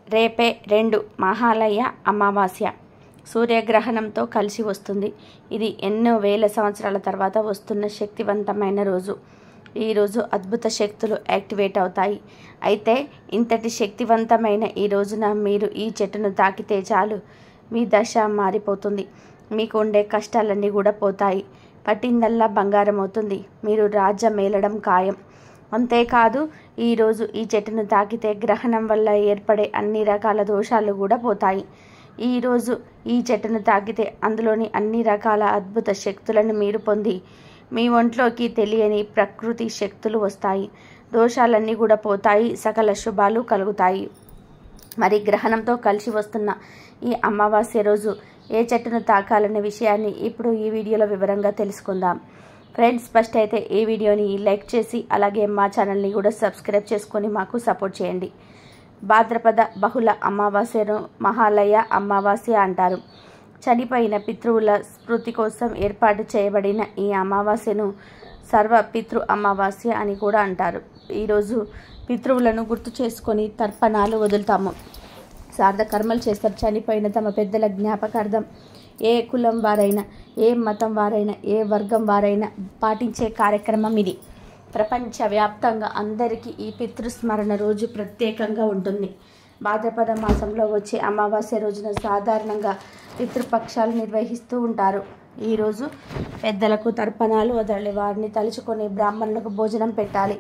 రేపే రెండు మహాలయ అమావాస్య సూర్యగ్రహణంతో కలిసి వస్తుంది ఇది ఎన్నో వేల సంవత్సరాల తర్వాత వస్తున్న శక్తివంతమైన రోజు ఈరోజు అద్భుత శక్తులు యాక్టివేట్ అవుతాయి అయితే ఇంతటి శక్తివంతమైన ఈ రోజున మీరు ఈ చెట్టును తాకితే చాలు మీ దశ మారిపోతుంది మీకు ఉండే కష్టాలన్నీ కూడా పోతాయి పట్టిందల్లా బంగారం అవుతుంది మీరు రాజ్యం మేలడం ఖాయం అంతేకాదు ఈరోజు ఈ చెట్టును తాకితే గ్రహణం వల్ల ఏర్పడే అన్ని రకాల దోషాలు కూడా పోతాయి ఈరోజు ఈ చెట్టును తాకితే అందులోని అన్ని రకాల అద్భుత శక్తులను మీరు పొంది మీ ఒంట్లోకి తెలియని ప్రకృతి శక్తులు వస్తాయి దోషాలన్నీ కూడా పోతాయి సకల శుభాలు కలుగుతాయి మరి గ్రహణంతో కలిసి వస్తున్న ఈ అమావాస్య రోజు ఏ చెట్టును తాకాలనే విషయాన్ని ఇప్పుడు ఈ వీడియోలో వివరంగా తెలుసుకుందాం ఫ్రెండ్స్ ఫస్ట్ అయితే ఈ వీడియోని లైక్ చేసి అలాగే మా ఛానల్ని కూడా సబ్స్క్రైబ్ చేసుకొని మాకు సపోర్ట్ చేయండి భాద్రపద బహుళ అమావాస్యను మహాలయ అమావాస్య అంటారు చనిపోయిన పితృవుల స్మృతి కోసం ఏర్పాటు చేయబడిన ఈ అమావాస్యను సర్వ పితృ అమావాస్య అని కూడా అంటారు ఈరోజు పితృవులను గుర్తు చేసుకొని తర్పణాలు వదులుతాము సార్థ కర్మలు చేస్తారు చనిపోయిన తమ పెద్దల జ్ఞాపకార్థం ఏ కులం వారైనా ఏ మతం వారైనా ఏ వర్గం వారైనా పాటించే కార్యక్రమం ఇది ప్రపంచవ్యాప్తంగా అందరికీ ఈ పితృస్మరణ రోజు ప్రత్యేకంగా ఉంటుంది భాద్రపద మాసంలో వచ్చే అమావాస్య రోజున సాధారణంగా పితృపక్షాలు నిర్వహిస్తూ ఉంటారు ఈరోజు పెద్దలకు తర్పణాలు వదలి వారిని తలుచుకొని బ్రాహ్మణులకు భోజనం పెట్టాలి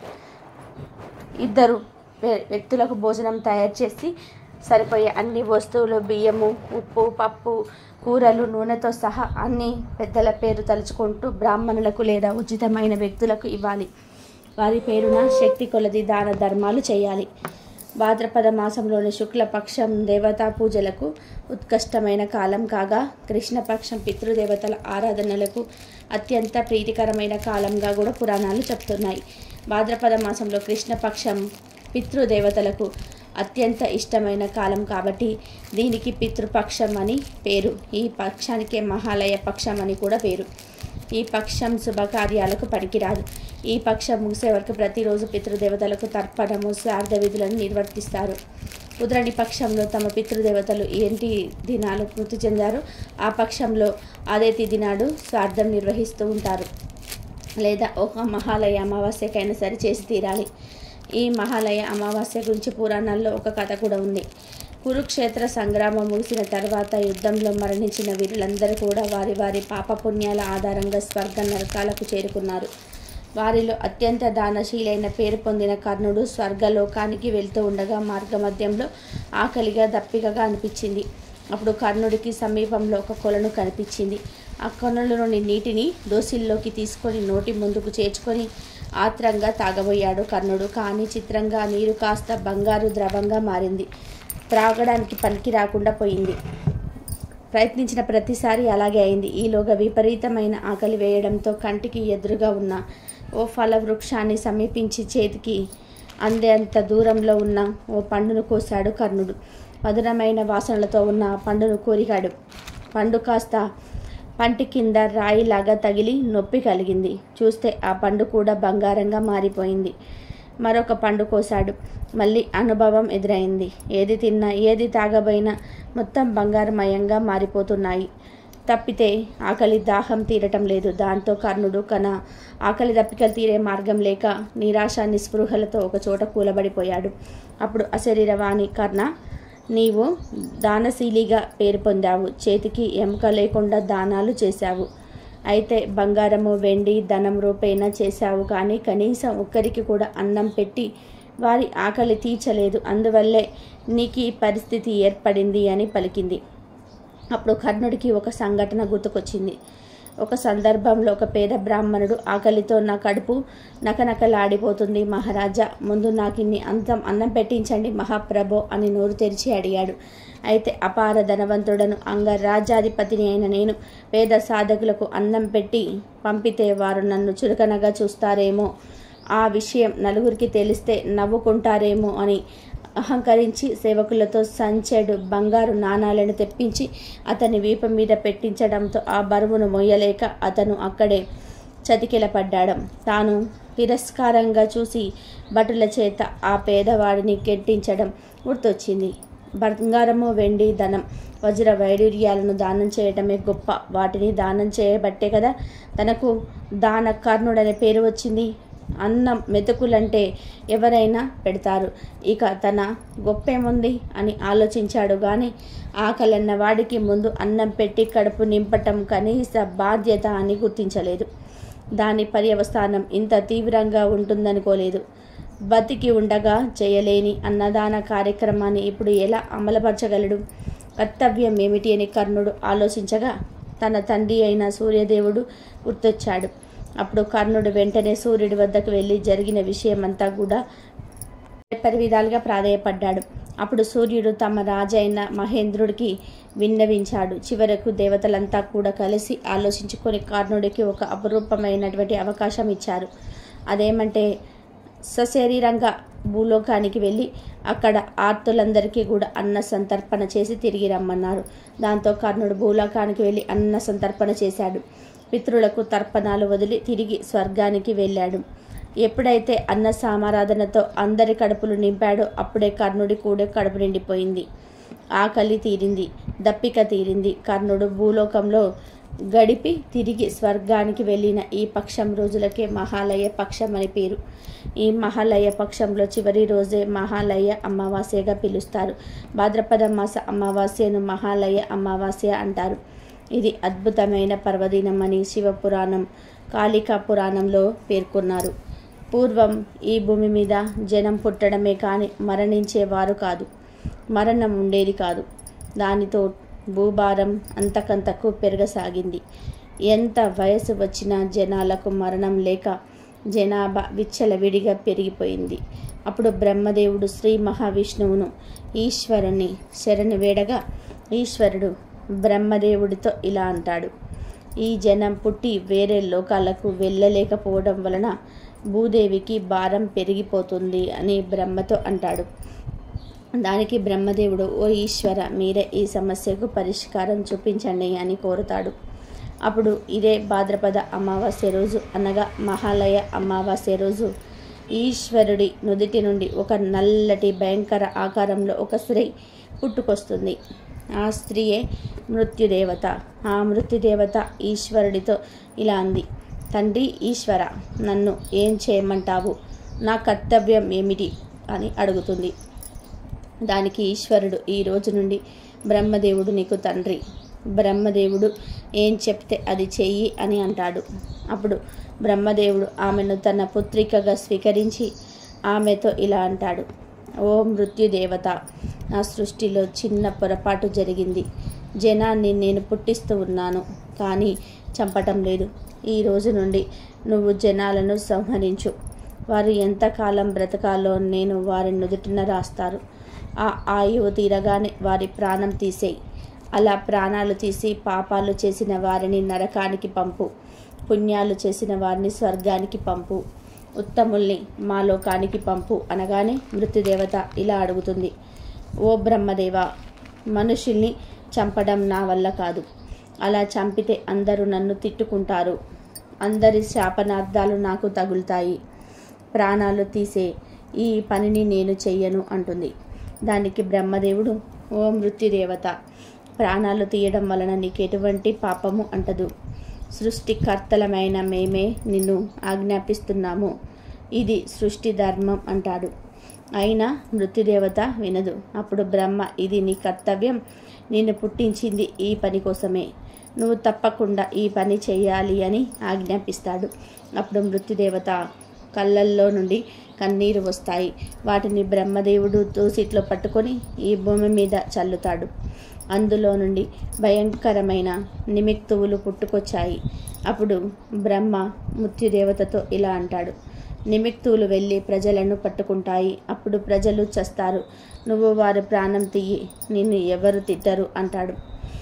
ఇద్దరు వ్య- వ్యక్తులకు భోజనం తయారు చేసి సరిపోయే అన్ని వస్తువులు బియ్యము ఉప్పు పప్పు కూరలు నూనెతో సహా అన్ని పెద్దల పేరు తలుచుకుంటూ బ్రాహ్మణులకు లేదా ఉచితమైన వ్యక్తులకు ఇవ్వాలి వారి పేరున శక్తి కొలది దాన ధర్మాలు చేయాలి భాద్రపద మాసంలోని శుక్లపక్షం దేవతా పూజలకు ఉత్కష్టమైన కాలం కాగా కృష్ణపక్షం పితృదేవతల ఆరాధనలకు అత్యంత ప్రీతికరమైన కాలంగా కూడా పురాణాలు చెప్తున్నాయి భాద్రపద మాసంలో కృష్ణపక్షం పితృదేవతలకు అత్యంత ఇష్టమైన కాలం కాబట్టి దీనికి పితృపక్షం అని పేరు ఈ పక్షానికే మహాలయ పక్షం అని కూడా పేరు ఈ పక్షం శుభకార్యాలకు పనికిరాదు ఈ పక్షం ముగిసే వరకు ప్రతిరోజు పితృదేవతలకు తర్పణము శ్రాద్ధ విధులను నిర్వర్తిస్తారు కుదరని పక్షంలో తమ పితృదేవతలు ఏంటి దినాలు మృతి చెందారో ఆ పక్షంలో అదే తిథి నాడు శ్రాద్ధం నిర్వహిస్తూ ఉంటారు లేదా ఒక మహాలయ అమావాస్యకైనా సరే చేసి తీరాలి ఈ మహాలయ అమావాస్య గురించి పురాణాల్లో ఒక కథ కూడా ఉంది కురుక్షేత్ర సంగ్రామం ముగిసిన తర్వాత యుద్ధంలో మరణించిన వీరులందరూ కూడా వారి వారి పాపపుణ్యాల ఆధారంగా స్వర్గ నరకాలకు చేరుకున్నారు వారిలో అత్యంత దానశీలైన పేరు పొందిన కర్ణుడు స్వర్గలోకానికి వెళ్తూ ఉండగా మార్గమధ్యంలో ఆకలిగా దప్పికగా అనిపించింది అప్పుడు కర్ణుడికి సమీపంలో ఒక కొలను కనిపించింది ఆ కొనలోని నీటిని దోసిల్లోకి తీసుకొని నోటి ముందుకు చేర్చుకొని ఆత్రంగా తాగబోయాడు కర్ణుడు కానీ చిత్రంగా ఆ నీరు కాస్త బంగారు ద్రవంగా మారింది త్రాగడానికి పనికి రాకుండా పోయింది ప్రయత్నించిన ప్రతిసారి అలాగే అయింది ఈలోగా విపరీతమైన ఆకలి వేయడంతో కంటికి ఎదురుగా ఉన్న ఓ ఫల వృక్షాన్ని సమీపించి చేతికి అందేంత దూరంలో ఉన్న ఓ పండును కోశాడు కర్ణుడు మధురమైన వాసనలతో ఉన్న ఆ పండును కోరికాడు పండు కాస్త పంటి కింద రాయిలాగా తగిలి నొప్పి కలిగింది చూస్తే ఆ పండు కూడా బంగారంగా మారిపోయింది మరొక పండు కోసాడు మళ్ళీ అనుభవం ఎదురైంది ఏది తిన్నా ఏది తాగబోయినా మొత్తం బంగారమయంగా మారిపోతున్నాయి తప్పితే ఆకలి దాహం తీరటం లేదు దాంతో కర్ణుడు కన ఆకలి దప్పికలు తీరే మార్గం లేక నిరాశ నిస్పృహలతో ఒక చోట కూలబడిపోయాడు అప్పుడు అశరీరవాణి కర్ణ నీవు దానశీలిగా పేరు పొందావు చేతికి ఎముక లేకుండా దానాలు చేశావు అయితే బంగారము వెండి ధనం రూపేణా చేశావు కానీ కనీసం ఒక్కరికి కూడా అన్నం పెట్టి వారి ఆకలి తీర్చలేదు అందువల్లే నీకు ఈ పరిస్థితి ఏర్పడింది అని పలికింది అప్పుడు కర్ణుడికి ఒక సంఘటన గుర్తుకొచ్చింది ఒక సందర్భంలో ఒక పేద బ్రాహ్మణుడు ఆకలితో నా కడుపు నకనకలాడిపోతుంది మహారాజా ముందు నాకు ఇన్ని అంతం అన్నం పెట్టించండి మహాప్రభో అని నోరు తెరిచి అడిగాడు అయితే అపార ధనవంతుడను అంగరాజ్యాధిపతిని అయిన నేను పేద సాధకులకు అన్నం పెట్టి పంపితే వారు నన్ను చులకనగా చూస్తారేమో ఆ విషయం నలుగురికి తెలిస్తే నవ్వుకుంటారేమో అని అహంకరించి సేవకులతో సంచెడు బంగారు నాణాలను తెప్పించి అతని వీపు మీద పెట్టించడంతో ఆ బరువును మొయ్యలేక అతను అక్కడే చతికిలపడ్డాడు తాను తిరస్కారంగా చూసి భటుల చేత ఆ పేదవాడిని కెట్టించడం గుర్తొచ్చింది బంగారము వెండి ధనం వజ్ర వైడూర్యాలను దానం చేయటమే గొప్ప వాటిని దానం చేయబట్టే కదా తనకు దాన కర్ణుడనే పేరు వచ్చింది అన్నం మెతుకులంటే ఎవరైనా పెడతారు ఇక తన గొప్పేముంది అని ఆలోచించాడు కానీ ఆకలన్న వాడికి ముందు అన్నం పెట్టి కడుపు నింపటం కనీస బాధ్యత అని గుర్తించలేదు దాని పర్యవస్థానం ఇంత తీవ్రంగా ఉంటుందనుకోలేదు బతికి ఉండగా చేయలేని అన్నదాన కార్యక్రమాన్ని ఇప్పుడు ఎలా అమలుపరచగలడు కర్తవ్యం ఏమిటి అని కర్ణుడు ఆలోచించగా తన తండ్రి అయిన సూర్యదేవుడు గుర్తొచ్చాడు అప్పుడు కర్ణుడు వెంటనే సూర్యుడి వద్దకు వెళ్ళి జరిగిన విషయమంతా కూడా పరి విధాలుగా ప్రాధేయపడ్డాడు అప్పుడు సూర్యుడు తమ రాజైన మహేంద్రుడికి విన్నవించాడు చివరకు దేవతలంతా కూడా కలిసి ఆలోచించుకొని కర్ణుడికి ఒక అపురూపమైనటువంటి అవకాశం ఇచ్చారు అదేమంటే సశరీరంగా భూలోకానికి వెళ్ళి అక్కడ ఆర్తులందరికీ కూడా అన్న సంతర్పణ చేసి తిరిగి రమ్మన్నారు దాంతో కర్ణుడు భూలోకానికి వెళ్ళి అన్న సంతర్పణ చేశాడు పితృలకు తర్పణాలు వదిలి తిరిగి స్వర్గానికి వెళ్ళాడు ఎప్పుడైతే అన్న సామారాధనతో అందరి కడుపులు నింపాడో అప్పుడే కర్ణుడి కూడా కడుపు నిండిపోయింది ఆకలి తీరింది దప్పిక తీరింది కర్ణుడు భూలోకంలో గడిపి తిరిగి స్వర్గానికి వెళ్ళిన ఈ పక్షం రోజులకే మహాలయ పక్షం అని పేరు ఈ మహాలయ పక్షంలో చివరి రోజే మహాలయ అమావాస్యగా పిలుస్తారు భాద్రపద మాస అమావాస్యను మహాలయ అమావాస్య అంటారు ఇది అద్భుతమైన పర్వదినమని శివపురాణం కాళికా పురాణంలో పేర్కొన్నారు పూర్వం ఈ భూమి మీద జనం పుట్టడమే కానీ మరణించేవారు కాదు మరణం ఉండేది కాదు దానితో భూభారం అంతకంతకు పెరగసాగింది ఎంత వయసు వచ్చినా జనాలకు మరణం లేక జనాభా విచ్చలవిడిగా పెరిగిపోయింది అప్పుడు బ్రహ్మదేవుడు శ్రీ మహావిష్ణువును ఈశ్వరుని శరణి వేడగా ఈశ్వరుడు బ్రహ్మదేవుడితో ఇలా అంటాడు ఈ జనం పుట్టి వేరే లోకాలకు వెళ్ళలేకపోవడం వలన భూదేవికి భారం పెరిగిపోతుంది అని బ్రహ్మతో అంటాడు దానికి బ్రహ్మదేవుడు ఓ ఈశ్వర మీరే ఈ సమస్యకు పరిష్కారం చూపించండి అని కోరుతాడు అప్పుడు ఇదే భాద్రపద అమావాస్య రోజు అనగా మహాలయ అమావాస్య రోజు ఈశ్వరుడి నుదిటి నుండి ఒక నల్లటి భయంకర ఆకారంలో ఒక స్త్రీ పుట్టుకొస్తుంది ఆ స్త్రీయే మృత్యుదేవత ఆ మృత్యుదేవత ఈశ్వరుడితో ఇలా అంది తండ్రి ఈశ్వర నన్ను ఏం చేయమంటావు నా కర్తవ్యం ఏమిటి అని అడుగుతుంది దానికి ఈశ్వరుడు ఈ రోజు నుండి బ్రహ్మదేవుడు నీకు తండ్రి బ్రహ్మదేవుడు ఏం చెప్తే అది చెయ్యి అని అంటాడు అప్పుడు బ్రహ్మదేవుడు ఆమెను తన పుత్రికగా స్వీకరించి ఆమెతో ఇలా అంటాడు ఓ మృత్యుదేవత నా సృష్టిలో చిన్న పొరపాటు జరిగింది జనాన్ని నేను పుట్టిస్తూ ఉన్నాను కానీ చంపటం లేదు ఈ రోజు నుండి నువ్వు జనాలను సంహరించు వారు ఎంతకాలం బ్రతకాలో నేను వారి నుదుటిన రాస్తారు ఆ ఆయువు తీరగానే వారి ప్రాణం తీసేయి అలా ప్రాణాలు తీసి పాపాలు చేసిన వారిని నరకానికి పంపు పుణ్యాలు చేసిన వారిని స్వర్గానికి పంపు ఉత్తముల్ని మా లోకానికి పంపు అనగానే మృత్యుదేవత ఇలా అడుగుతుంది ఓ బ్రహ్మదేవ మనుషుల్ని చంపడం నా వల్ల కాదు అలా చంపితే అందరూ నన్ను తిట్టుకుంటారు అందరి శాపనార్థాలు నాకు తగులుతాయి ప్రాణాలు తీసే ఈ పనిని నేను చెయ్యను అంటుంది దానికి బ్రహ్మదేవుడు ఓ మృత్యుదేవత ప్రాణాలు తీయడం వలన నీకు ఎటువంటి పాపము అంటదు సృష్టికర్తలమైన మేమే నిన్ను ఆజ్ఞాపిస్తున్నాము ఇది సృష్టి ధర్మం అంటాడు అయినా మృత్యుదేవత వినదు అప్పుడు బ్రహ్మ ఇది నీ కర్తవ్యం నిన్ను పుట్టించింది ఈ పని కోసమే నువ్వు తప్పకుండా ఈ పని చేయాలి అని ఆజ్ఞాపిస్తాడు అప్పుడు మృత్యుదేవత కళ్ళల్లో నుండి కన్నీరు వస్తాయి వాటిని బ్రహ్మదేవుడు తూసిట్లో పట్టుకొని ఈ భూమి మీద చల్లుతాడు అందులో నుండి భయంకరమైన నిమిక్తువులు పుట్టుకొచ్చాయి అప్పుడు బ్రహ్మ మృత్యుదేవతతో ఇలా అంటాడు నిమిక్తువులు వెళ్ళి ప్రజలను పట్టుకుంటాయి అప్పుడు ప్రజలు చస్తారు నువ్వు వారి ప్రాణం తీయి నిన్ను ఎవరు తిట్టరు అంటాడు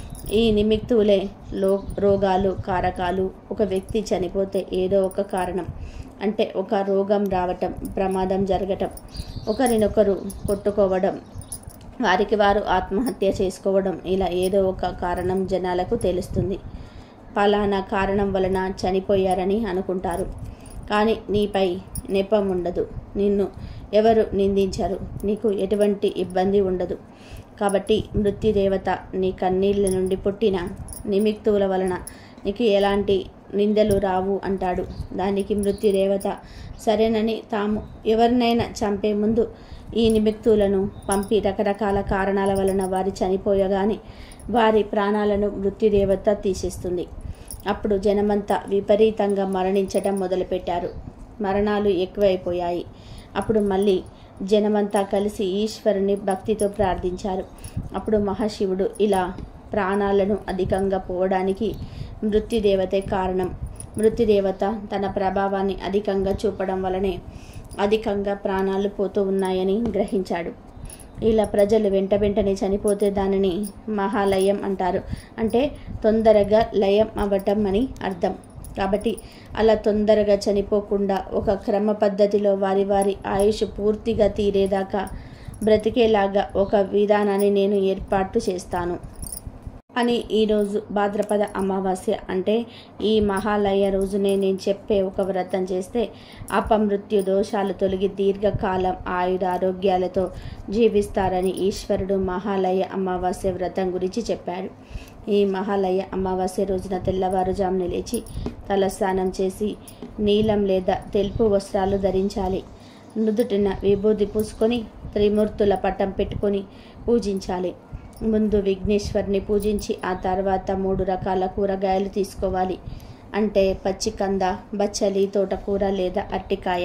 ఈ నిమిక్తువులే లో రోగాలు కారకాలు ఒక వ్యక్తి చనిపోతే ఏదో ఒక కారణం అంటే ఒక రోగం రావటం ప్రమాదం జరగటం ఒకరినొకరు కొట్టుకోవడం వారికి వారు ఆత్మహత్య చేసుకోవడం ఇలా ఏదో ఒక కారణం జనాలకు తెలుస్తుంది పలానా కారణం వలన చనిపోయారని అనుకుంటారు కానీ నీపై నెపం ఉండదు నిన్ను ఎవరు నిందించరు నీకు ఎటువంటి ఇబ్బంది ఉండదు కాబట్టి మృత్యుదేవత నీ కన్నీళ్ళ నుండి పుట్టిన నిమిత్తుల వలన నీకు ఎలాంటి నిందలు రావు అంటాడు దానికి మృత్యుదేవత సరేనని తాము ఎవరినైనా చంపే ముందు ఈ నిమిత్తులను పంపి రకరకాల కారణాల వలన వారి చనిపోయగానే వారి ప్రాణాలను మృత్యుదేవత తీసేస్తుంది అప్పుడు జనమంతా విపరీతంగా మరణించటం మొదలుపెట్టారు మరణాలు ఎక్కువైపోయాయి అప్పుడు మళ్ళీ జనమంతా కలిసి ఈశ్వరుని భక్తితో ప్రార్థించారు అప్పుడు మహాశివుడు ఇలా ప్రాణాలను అధికంగా పోవడానికి మృత్యుదేవతే కారణం మృత్యుదేవత తన ప్రభావాన్ని అధికంగా చూపడం వలనే అధికంగా ప్రాణాలు పోతూ ఉన్నాయని గ్రహించాడు ఇలా ప్రజలు వెంట వెంటనే చనిపోతే దానిని మహాలయం అంటారు అంటే తొందరగా లయం అవ్వటం అని అర్థం కాబట్టి అలా తొందరగా చనిపోకుండా ఒక క్రమ పద్ధతిలో వారి వారి ఆయుష్ పూర్తిగా తీరేదాకా బ్రతికేలాగా ఒక విధానాన్ని నేను ఏర్పాటు చేస్తాను అని ఈరోజు భాద్రపద అమావాస్య అంటే ఈ మహాలయ రోజునే నేను చెప్పే ఒక వ్రతం చేస్తే అపమృత్యు దోషాలు తొలగి దీర్ఘకాలం ఆయుధ ఆరోగ్యాలతో జీవిస్తారని ఈశ్వరుడు మహాలయ అమావాస్య వ్రతం గురించి చెప్పాడు ఈ మహాలయ అమావాస్య రోజున తెల్లవారుజామున లేచి తలస్నానం చేసి నీలం లేదా తెలుపు వస్త్రాలు ధరించాలి నుదుటిన విభూది పూసుకొని త్రిమూర్తుల పట్టం పెట్టుకొని పూజించాలి ముందు విఘ్నేశ్వర్ని పూజించి ఆ తర్వాత మూడు రకాల కూరగాయలు తీసుకోవాలి అంటే పచ్చికంద బచ్చలి తోటకూర లేదా అరటికాయ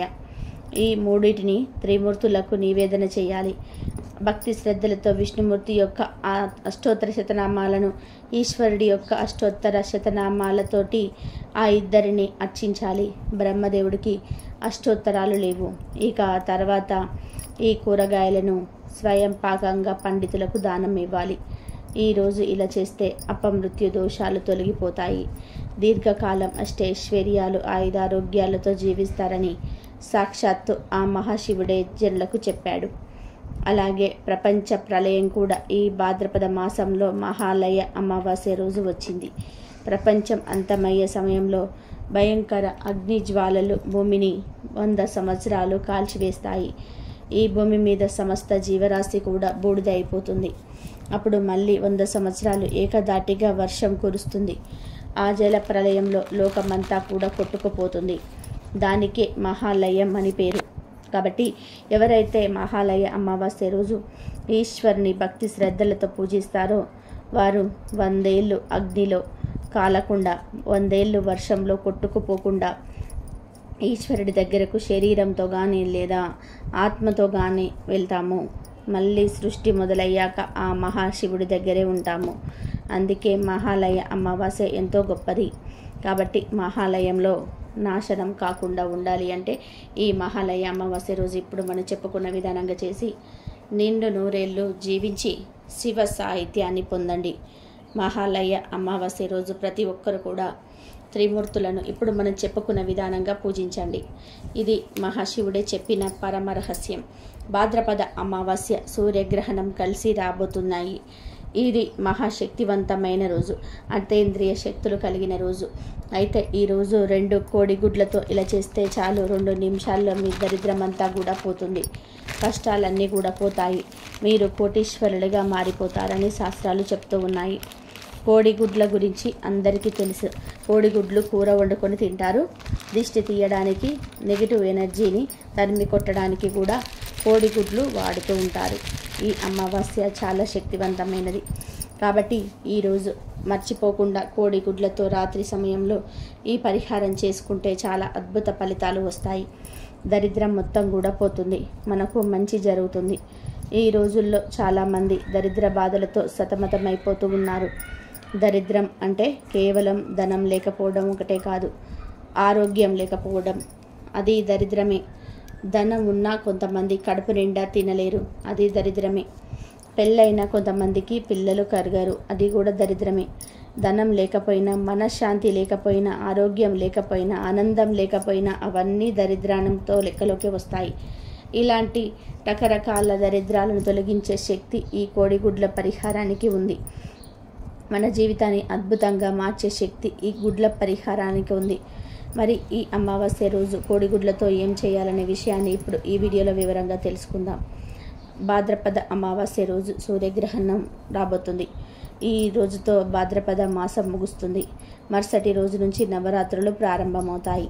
ఈ మూడింటిని త్రిమూర్తులకు నివేదన చేయాలి భక్తి శ్రద్ధలతో విష్ణుమూర్తి యొక్క ఆ అష్టోత్తర శతనామాలను ఈశ్వరుడి యొక్క అష్టోత్తర శతనామాలతోటి ఆ ఇద్దరిని అర్చించాలి బ్రహ్మదేవుడికి అష్టోత్తరాలు లేవు ఇక ఆ తర్వాత ఈ కూరగాయలను స్వయం పాకంగా పండితులకు దానం ఇవ్వాలి ఈరోజు ఇలా చేస్తే అపమృత్యు దోషాలు తొలగిపోతాయి దీర్ఘకాలం అష్టైశ్వర్యాలు ఆయుధారోగ్యాలతో జీవిస్తారని సాక్షాత్తు ఆ మహాశివుడే జనులకు చెప్పాడు అలాగే ప్రపంచ ప్రళయం కూడా ఈ భాద్రపద మాసంలో మహాలయ అమావాస్య రోజు వచ్చింది ప్రపంచం అంతమయ్యే సమయంలో భయంకర అగ్ని జ్వాలలు భూమిని వంద సంవత్సరాలు కాల్చివేస్తాయి ఈ భూమి మీద సమస్త జీవరాశి కూడా బూడిద అయిపోతుంది అప్పుడు మళ్ళీ వంద సంవత్సరాలు ఏకదాటిగా వర్షం కురుస్తుంది ఆ జల ప్రళయంలో లోకమంతా కూడా కొట్టుకుపోతుంది దానికే మహాలయం అని పేరు కాబట్టి ఎవరైతే మహాలయ అమావాస్య రోజు ఈశ్వరుని భక్తి శ్రద్ధలతో పూజిస్తారో వారు వందేళ్ళు అగ్నిలో కాలకుండా వందేళ్ళు వర్షంలో కొట్టుకుపోకుండా ఈశ్వరుడి దగ్గరకు శరీరంతో కానీ లేదా ఆత్మతో కానీ వెళ్తాము మళ్ళీ సృష్టి మొదలయ్యాక ఆ మహాశివుడి దగ్గరే ఉంటాము అందుకే మహాలయ అమావాస్య ఎంతో గొప్పది కాబట్టి మహాలయంలో నాశనం కాకుండా ఉండాలి అంటే ఈ మహాలయ అమావాస్య రోజు ఇప్పుడు మనం చెప్పుకున్న విధానంగా చేసి నిండు నూరేళ్ళు జీవించి శివ సాహిత్యాన్ని పొందండి మహాలయ అమావాస్య రోజు ప్రతి ఒక్కరు కూడా త్రిమూర్తులను ఇప్పుడు మనం చెప్పుకున్న విధానంగా పూజించండి ఇది మహాశివుడే చెప్పిన పరమ రహస్యం భాద్రపద అమావాస్య సూర్యగ్రహణం కలిసి రాబోతున్నాయి ఇది మహాశక్తివంతమైన రోజు అర్థేంద్రియ శక్తులు కలిగిన రోజు అయితే ఈరోజు రెండు కోడిగుడ్లతో ఇలా చేస్తే చాలు రెండు నిమిషాల్లో మీ దరిద్రమంతా కూడా పోతుంది కష్టాలన్నీ కూడా పోతాయి మీరు కోటీశ్వరులుగా మారిపోతారని శాస్త్రాలు చెప్తూ ఉన్నాయి కోడిగుడ్ల గురించి అందరికీ తెలుసు కోడిగుడ్లు కూర వండుకొని తింటారు దిష్టి తీయడానికి నెగిటివ్ ఎనర్జీని తరిమి కొట్టడానికి కూడా కోడిగుడ్లు వాడుతూ ఉంటారు ఈ అమావాస్య చాలా శక్తివంతమైనది కాబట్టి ఈరోజు మర్చిపోకుండా కోడిగుడ్లతో రాత్రి సమయంలో ఈ పరిహారం చేసుకుంటే చాలా అద్భుత ఫలితాలు వస్తాయి దరిద్రం మొత్తం కూడా పోతుంది మనకు మంచి జరుగుతుంది ఈ రోజుల్లో చాలామంది దరిద్ర బాధలతో సతమతమైపోతూ ఉన్నారు దరిద్రం అంటే కేవలం ధనం లేకపోవడం ఒకటే కాదు ఆరోగ్యం లేకపోవడం అది దరిద్రమే ధనం ఉన్నా కొంతమంది కడుపు నిండా తినలేరు అది దరిద్రమే పెళ్ళైన కొంతమందికి పిల్లలు కరగరు అది కూడా దరిద్రమే ధనం లేకపోయినా మనశ్శాంతి లేకపోయినా ఆరోగ్యం లేకపోయినా ఆనందం లేకపోయినా అవన్నీ దరిద్రానంతో లెక్కలోకి వస్తాయి ఇలాంటి రకరకాల దరిద్రాలను తొలగించే శక్తి ఈ కోడిగుడ్ల పరిహారానికి ఉంది మన జీవితాన్ని అద్భుతంగా మార్చే శక్తి ఈ గుడ్ల పరిహారానికి ఉంది మరి ఈ అమావాస్య రోజు కోడిగుడ్లతో ఏం చేయాలనే విషయాన్ని ఇప్పుడు ఈ వీడియోలో వివరంగా తెలుసుకుందాం భాద్రపద అమావాస్య రోజు సూర్యగ్రహణం రాబోతుంది ఈ రోజుతో భాద్రపద మాసం ముగుస్తుంది మరుసటి రోజు నుంచి నవరాత్రులు ప్రారంభమవుతాయి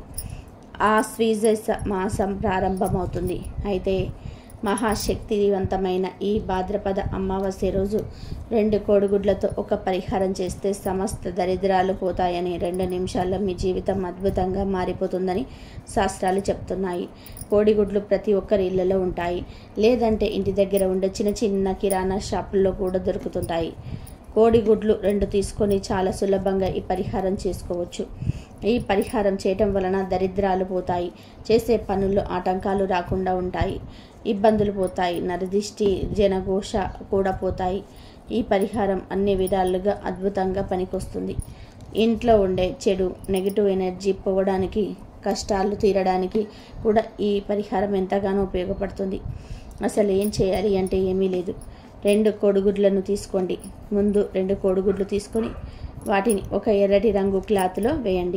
ఆశ్వీజ మాసం ప్రారంభమవుతుంది అయితే మహాశక్తివంతమైన ఈ భాద్రపద అమావాస్య రోజు రెండు కోడిగుడ్లతో ఒక పరిహారం చేస్తే సమస్త దరిద్రాలు పోతాయని రెండు నిమిషాల్లో మీ జీవితం అద్భుతంగా మారిపోతుందని శాస్త్రాలు చెప్తున్నాయి కోడిగుడ్లు ప్రతి ఒక్కరి ఇళ్లలో ఉంటాయి లేదంటే ఇంటి దగ్గర ఉండే చిన్న చిన్న కిరాణా షాపుల్లో కూడా దొరుకుతుంటాయి కోడిగుడ్లు రెండు తీసుకొని చాలా సులభంగా ఈ పరిహారం చేసుకోవచ్చు ఈ పరిహారం చేయటం వలన దరిద్రాలు పోతాయి చేసే పనుల్లో ఆటంకాలు రాకుండా ఉంటాయి ఇబ్బందులు పోతాయి నరదిష్టి జనఘోష కూడా పోతాయి ఈ పరిహారం అన్ని విధాలుగా అద్భుతంగా పనికొస్తుంది ఇంట్లో ఉండే చెడు నెగిటివ్ ఎనర్జీ పోవడానికి కష్టాలు తీరడానికి కూడా ఈ పరిహారం ఎంతగానో ఉపయోగపడుతుంది అసలు ఏం చేయాలి అంటే ఏమీ లేదు రెండు కోడిగుడ్లను తీసుకోండి ముందు రెండు కోడిగుడ్లు తీసుకొని వాటిని ఒక ఎర్రటి రంగు క్లాత్లో వేయండి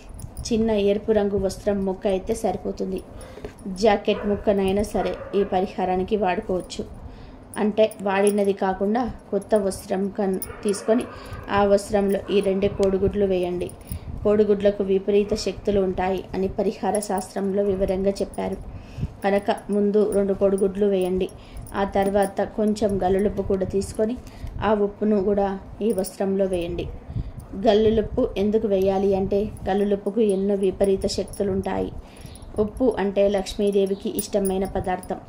చిన్న ఎరుపు రంగు వస్త్రం ముక్క అయితే సరిపోతుంది జాకెట్ ముక్కనైనా సరే ఈ పరిహారానికి వాడుకోవచ్చు అంటే వాడినది కాకుండా కొత్త వస్త్రం కన్ తీసుకొని ఆ వస్త్రంలో ఈ రెండు కోడిగుడ్లు వేయండి కోడిగుడ్లకు విపరీత శక్తులు ఉంటాయి అని పరిహార శాస్త్రంలో వివరంగా చెప్పారు కనుక ముందు రెండు కోడిగుడ్లు వేయండి ఆ తర్వాత కొంచెం గల్లులుప్పు కూడా తీసుకొని ఆ ఉప్పును కూడా ఈ వస్త్రంలో వేయండి గల్లులుప్పు ఎందుకు వేయాలి అంటే గల్లులుప్పుకు ఎన్నో విపరీత శక్తులు ఉంటాయి ఉప్పు అంటే లక్ష్మీదేవికి ఇష్టమైన పదార్థం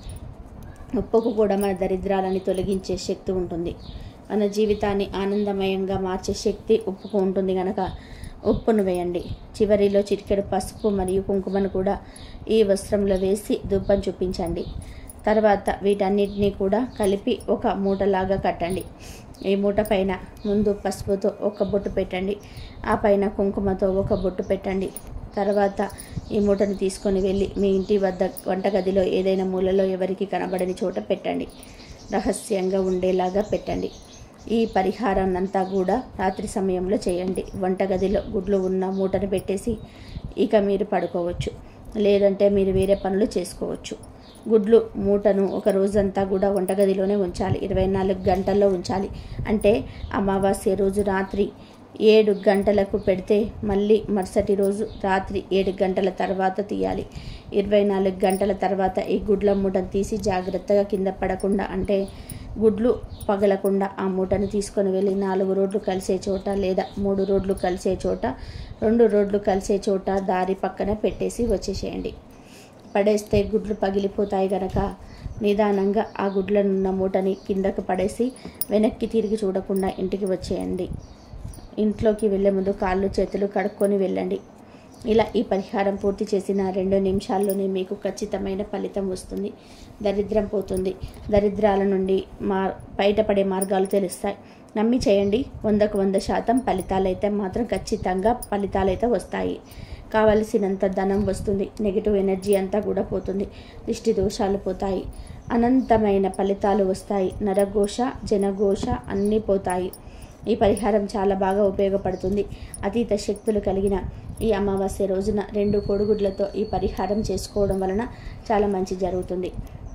ఉప్పుకు కూడా మన దరిద్రాలని తొలగించే శక్తి ఉంటుంది మన జీవితాన్ని ఆనందమయంగా మార్చే శక్తి ఉప్పుకు ఉంటుంది కనుక ఉప్పును వేయండి చివరిలో చిటికెడు పసుపు మరియు కుంకుమను కూడా ఈ వస్త్రంలో వేసి ధూపం చూపించండి తర్వాత వీటన్నిటినీ కూడా కలిపి ఒక మూటలాగా కట్టండి ఈ మూట పైన ముందు పసుపుతో ఒక బొట్టు పెట్టండి ఆ పైన కుంకుమతో ఒక బొట్టు పెట్టండి తర్వాత ఈ మూటను తీసుకొని వెళ్ళి మీ ఇంటి వద్ద వంటగదిలో ఏదైనా మూలలో ఎవరికి కనబడని చోట పెట్టండి రహస్యంగా ఉండేలాగా పెట్టండి ఈ పరిహారాన్నంతా కూడా రాత్రి సమయంలో చేయండి వంటగదిలో గుడ్లు ఉన్న మూటను పెట్టేసి ఇక మీరు పడుకోవచ్చు లేదంటే మీరు వేరే పనులు చేసుకోవచ్చు గుడ్లు మూటను ఒక రోజంతా కూడా వంటగదిలోనే ఉంచాలి ఇరవై నాలుగు గంటల్లో ఉంచాలి అంటే అమావాస్య రోజు రాత్రి ఏడు గంటలకు పెడితే మళ్ళీ మరుసటి రోజు రాత్రి ఏడు గంటల తర్వాత తీయాలి ఇరవై నాలుగు గంటల తర్వాత ఈ గుడ్ల మూటను తీసి జాగ్రత్తగా కింద పడకుండా అంటే గుడ్లు పగలకుండా ఆ మూటను తీసుకొని వెళ్ళి నాలుగు రోడ్లు కలిసే చోట లేదా మూడు రోడ్లు కలిసే చోట రెండు రోడ్లు కలిసే చోట దారి పక్కన పెట్టేసి వచ్చేసేయండి పడేస్తే గుడ్లు పగిలిపోతాయి గనక నిదానంగా ఆ గుడ్లనున్న మూటని కిందకు పడేసి వెనక్కి తిరిగి చూడకుండా ఇంటికి వచ్చేయండి ఇంట్లోకి వెళ్ళే ముందు కాళ్ళు చేతులు కడుక్కొని వెళ్ళండి ఇలా ఈ పరిహారం పూర్తి చేసిన రెండు నిమిషాల్లోనే మీకు ఖచ్చితమైన ఫలితం వస్తుంది దరిద్రం పోతుంది దరిద్రాల నుండి మా బయటపడే మార్గాలు తెలుస్తాయి నమ్మి చేయండి వందకు వంద శాతం ఫలితాలైతే మాత్రం ఖచ్చితంగా ఫలితాలైతే వస్తాయి కావలసినంత ధనం వస్తుంది నెగిటివ్ ఎనర్జీ అంతా కూడా పోతుంది దిష్టి దోషాలు పోతాయి అనంతమైన ఫలితాలు వస్తాయి నరఘోష జనఘోష అన్నీ పోతాయి ఈ పరిహారం చాలా బాగా ఉపయోగపడుతుంది అతీత శక్తులు కలిగిన ఈ అమావాస్య రోజున రెండు కొడుగుడ్లతో ఈ పరిహారం చేసుకోవడం వలన చాలా మంచి జరుగుతుంది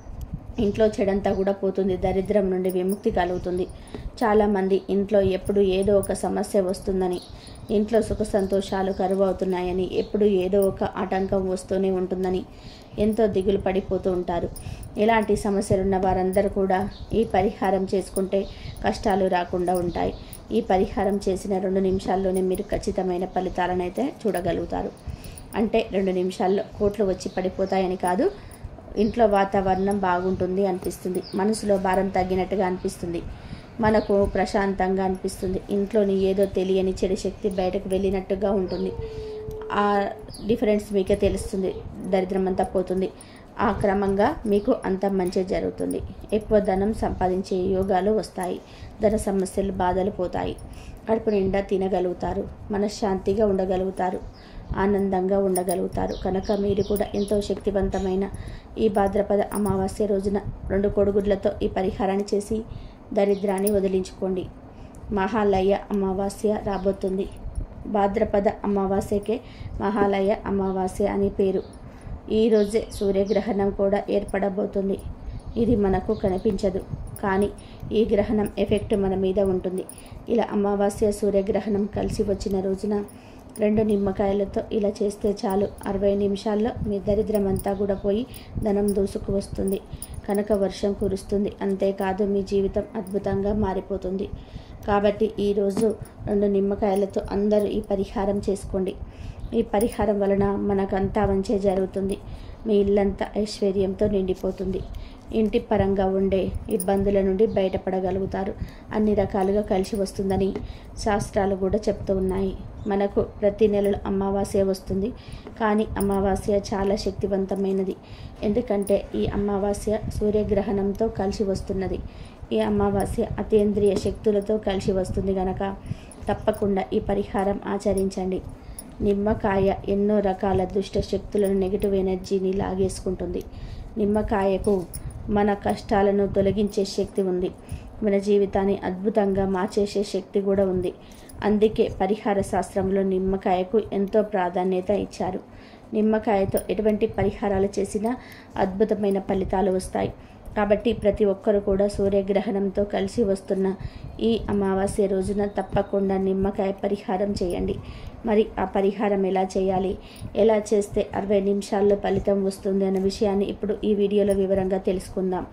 ఇంట్లో చెడంతా కూడా పోతుంది దరిద్రం నుండి విముక్తి కలుగుతుంది చాలామంది ఇంట్లో ఎప్పుడు ఏదో ఒక సమస్య వస్తుందని ఇంట్లో సుఖ సంతోషాలు కరువు అవుతున్నాయని ఎప్పుడు ఏదో ఒక ఆటంకం వస్తూనే ఉంటుందని ఎంతో దిగులు పడిపోతూ ఉంటారు ఇలాంటి సమస్యలున్న వారందరూ కూడా ఈ పరిహారం చేసుకుంటే కష్టాలు రాకుండా ఉంటాయి ఈ పరిహారం చేసిన రెండు నిమిషాల్లోనే మీరు ఖచ్చితమైన ఫలితాలను అయితే చూడగలుగుతారు అంటే రెండు నిమిషాల్లో కోట్లు వచ్చి పడిపోతాయని కాదు ఇంట్లో వాతావరణం బాగుంటుంది అనిపిస్తుంది మనసులో భారం తగ్గినట్టుగా అనిపిస్తుంది మనకు ప్రశాంతంగా అనిపిస్తుంది ఇంట్లోని ఏదో తెలియని చెడు శక్తి బయటకు వెళ్ళినట్టుగా ఉంటుంది ఆ డిఫరెన్స్ మీకే తెలుస్తుంది దరిద్రం అంతా పోతుంది ఆ క్రమంగా మీకు అంత మంచి జరుగుతుంది ఎక్కువ ధనం సంపాదించే యోగాలు వస్తాయి ధన సమస్యలు బాధలు పోతాయి కడుపు నిండా తినగలుగుతారు మనశ్శాంతిగా ఉండగలుగుతారు ఆనందంగా ఉండగలుగుతారు కనుక మీరు కూడా ఎంతో శక్తివంతమైన ఈ భాద్రపద అమావాస్య రోజున రెండు కొడుగుడ్లతో ఈ పరిహారాన్ని చేసి దరిద్రాన్ని వదిలించుకోండి మహాలయ అమావాస్య రాబోతుంది భాద్రపద అమావాస్యకే మహాలయ అమావాస్య అని పేరు ఈరోజే సూర్యగ్రహణం కూడా ఏర్పడబోతుంది ఇది మనకు కనిపించదు కానీ ఈ గ్రహణం ఎఫెక్ట్ మన మీద ఉంటుంది ఇలా అమావాస్య సూర్యగ్రహణం కలిసి వచ్చిన రోజున రెండు నిమ్మకాయలతో ఇలా చేస్తే చాలు అరవై నిమిషాల్లో మీ దరిద్రం అంతా కూడా పోయి ధనం దూసుకు వస్తుంది కనుక వర్షం కురుస్తుంది అంతేకాదు మీ జీవితం అద్భుతంగా మారిపోతుంది కాబట్టి ఈరోజు రెండు నిమ్మకాయలతో అందరూ ఈ పరిహారం చేసుకోండి ఈ పరిహారం వలన మనకంతా మంచి జరుగుతుంది మీ ఇల్లంతా ఐశ్వర్యంతో నిండిపోతుంది ఇంటి పరంగా ఉండే ఇబ్బందుల నుండి బయటపడగలుగుతారు అన్ని రకాలుగా కలిసి వస్తుందని శాస్త్రాలు కూడా చెప్తూ ఉన్నాయి మనకు ప్రతి నెలలో అమావాస్య వస్తుంది కానీ అమావాస్య చాలా శక్తివంతమైనది ఎందుకంటే ఈ అమావాస్య సూర్యగ్రహణంతో కలిసి వస్తున్నది ఈ అమావాస్య అతీంద్రియ శక్తులతో కలిసి వస్తుంది గనక తప్పకుండా ఈ పరిహారం ఆచరించండి నిమ్మకాయ ఎన్నో రకాల దుష్ట శక్తులను నెగిటివ్ ఎనర్జీని లాగేసుకుంటుంది నిమ్మకాయకు మన కష్టాలను తొలగించే శక్తి ఉంది మన జీవితాన్ని అద్భుతంగా మార్చేసే శక్తి కూడా ఉంది అందుకే పరిహార శాస్త్రంలో నిమ్మకాయకు ఎంతో ప్రాధాన్యత ఇచ్చారు నిమ్మకాయతో ఎటువంటి పరిహారాలు చేసినా అద్భుతమైన ఫలితాలు వస్తాయి కాబట్టి ప్రతి ఒక్కరు కూడా సూర్యగ్రహణంతో కలిసి వస్తున్న ఈ అమావాస్య రోజున తప్పకుండా నిమ్మకాయ పరిహారం చేయండి మరి ఆ పరిహారం ఎలా చేయాలి ఎలా చేస్తే అరవై నిమిషాల్లో ఫలితం వస్తుంది అన్న విషయాన్ని ఇప్పుడు ఈ వీడియోలో వివరంగా తెలుసుకుందాం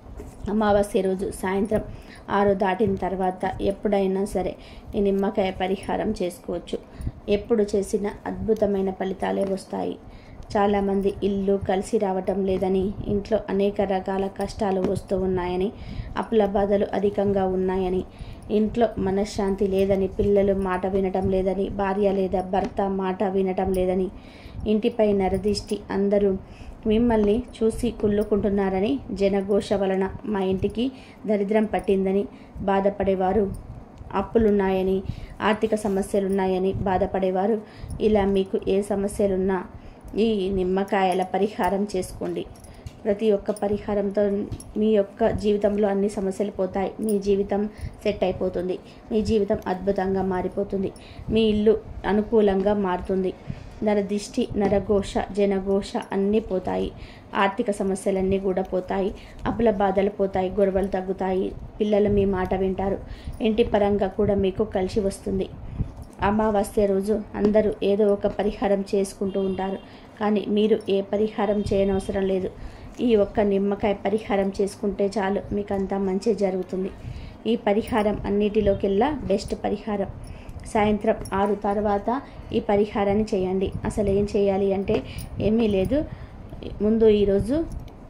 అమావాస్య రోజు సాయంత్రం ఆరు దాటిన తర్వాత ఎప్పుడైనా సరే ఈ నిమ్మకాయ పరిహారం చేసుకోవచ్చు ఎప్పుడు చేసినా అద్భుతమైన ఫలితాలే వస్తాయి చాలామంది ఇల్లు కలిసి రావటం లేదని ఇంట్లో అనేక రకాల కష్టాలు వస్తూ ఉన్నాయని అప్పుల బాధలు అధికంగా ఉన్నాయని ఇంట్లో మనశ్శాంతి లేదని పిల్లలు మాట వినటం లేదని భార్య లేదా భర్త మాట వినటం లేదని ఇంటిపై నరదిష్టి అందరూ మిమ్మల్ని చూసి కుళ్ళుకుంటున్నారని జనఘోష వలన మా ఇంటికి దరిద్రం పట్టిందని బాధపడేవారు అప్పులున్నాయని ఆర్థిక సమస్యలున్నాయని బాధపడేవారు ఇలా మీకు ఏ సమస్యలున్నా ఈ నిమ్మకాయల పరిహారం చేసుకోండి ప్రతి ఒక్క పరిహారంతో మీ యొక్క జీవితంలో అన్ని సమస్యలు పోతాయి మీ జీవితం సెట్ అయిపోతుంది మీ జీవితం అద్భుతంగా మారిపోతుంది మీ ఇల్లు అనుకూలంగా మారుతుంది నరదిష్టి నరఘోష జనఘోష అన్నీ పోతాయి ఆర్థిక సమస్యలన్నీ కూడా పోతాయి అప్పుల బాధలు పోతాయి గొడవలు తగ్గుతాయి పిల్లలు మీ మాట వింటారు ఇంటి పరంగా కూడా మీకు కలిసి వస్తుంది అమావాస్య రోజు అందరూ ఏదో ఒక పరిహారం చేసుకుంటూ ఉంటారు కానీ మీరు ఏ పరిహారం చేయనవసరం లేదు ఈ ఒక్క నిమ్మకాయ పరిహారం చేసుకుంటే చాలు మీకు అంతా మంచి జరుగుతుంది ఈ పరిహారం అన్నిటిలోకెల్లా బెస్ట్ పరిహారం సాయంత్రం ఆరు తర్వాత ఈ పరిహారాన్ని చేయండి అసలు ఏం చేయాలి అంటే ఏమీ లేదు ముందు ఈరోజు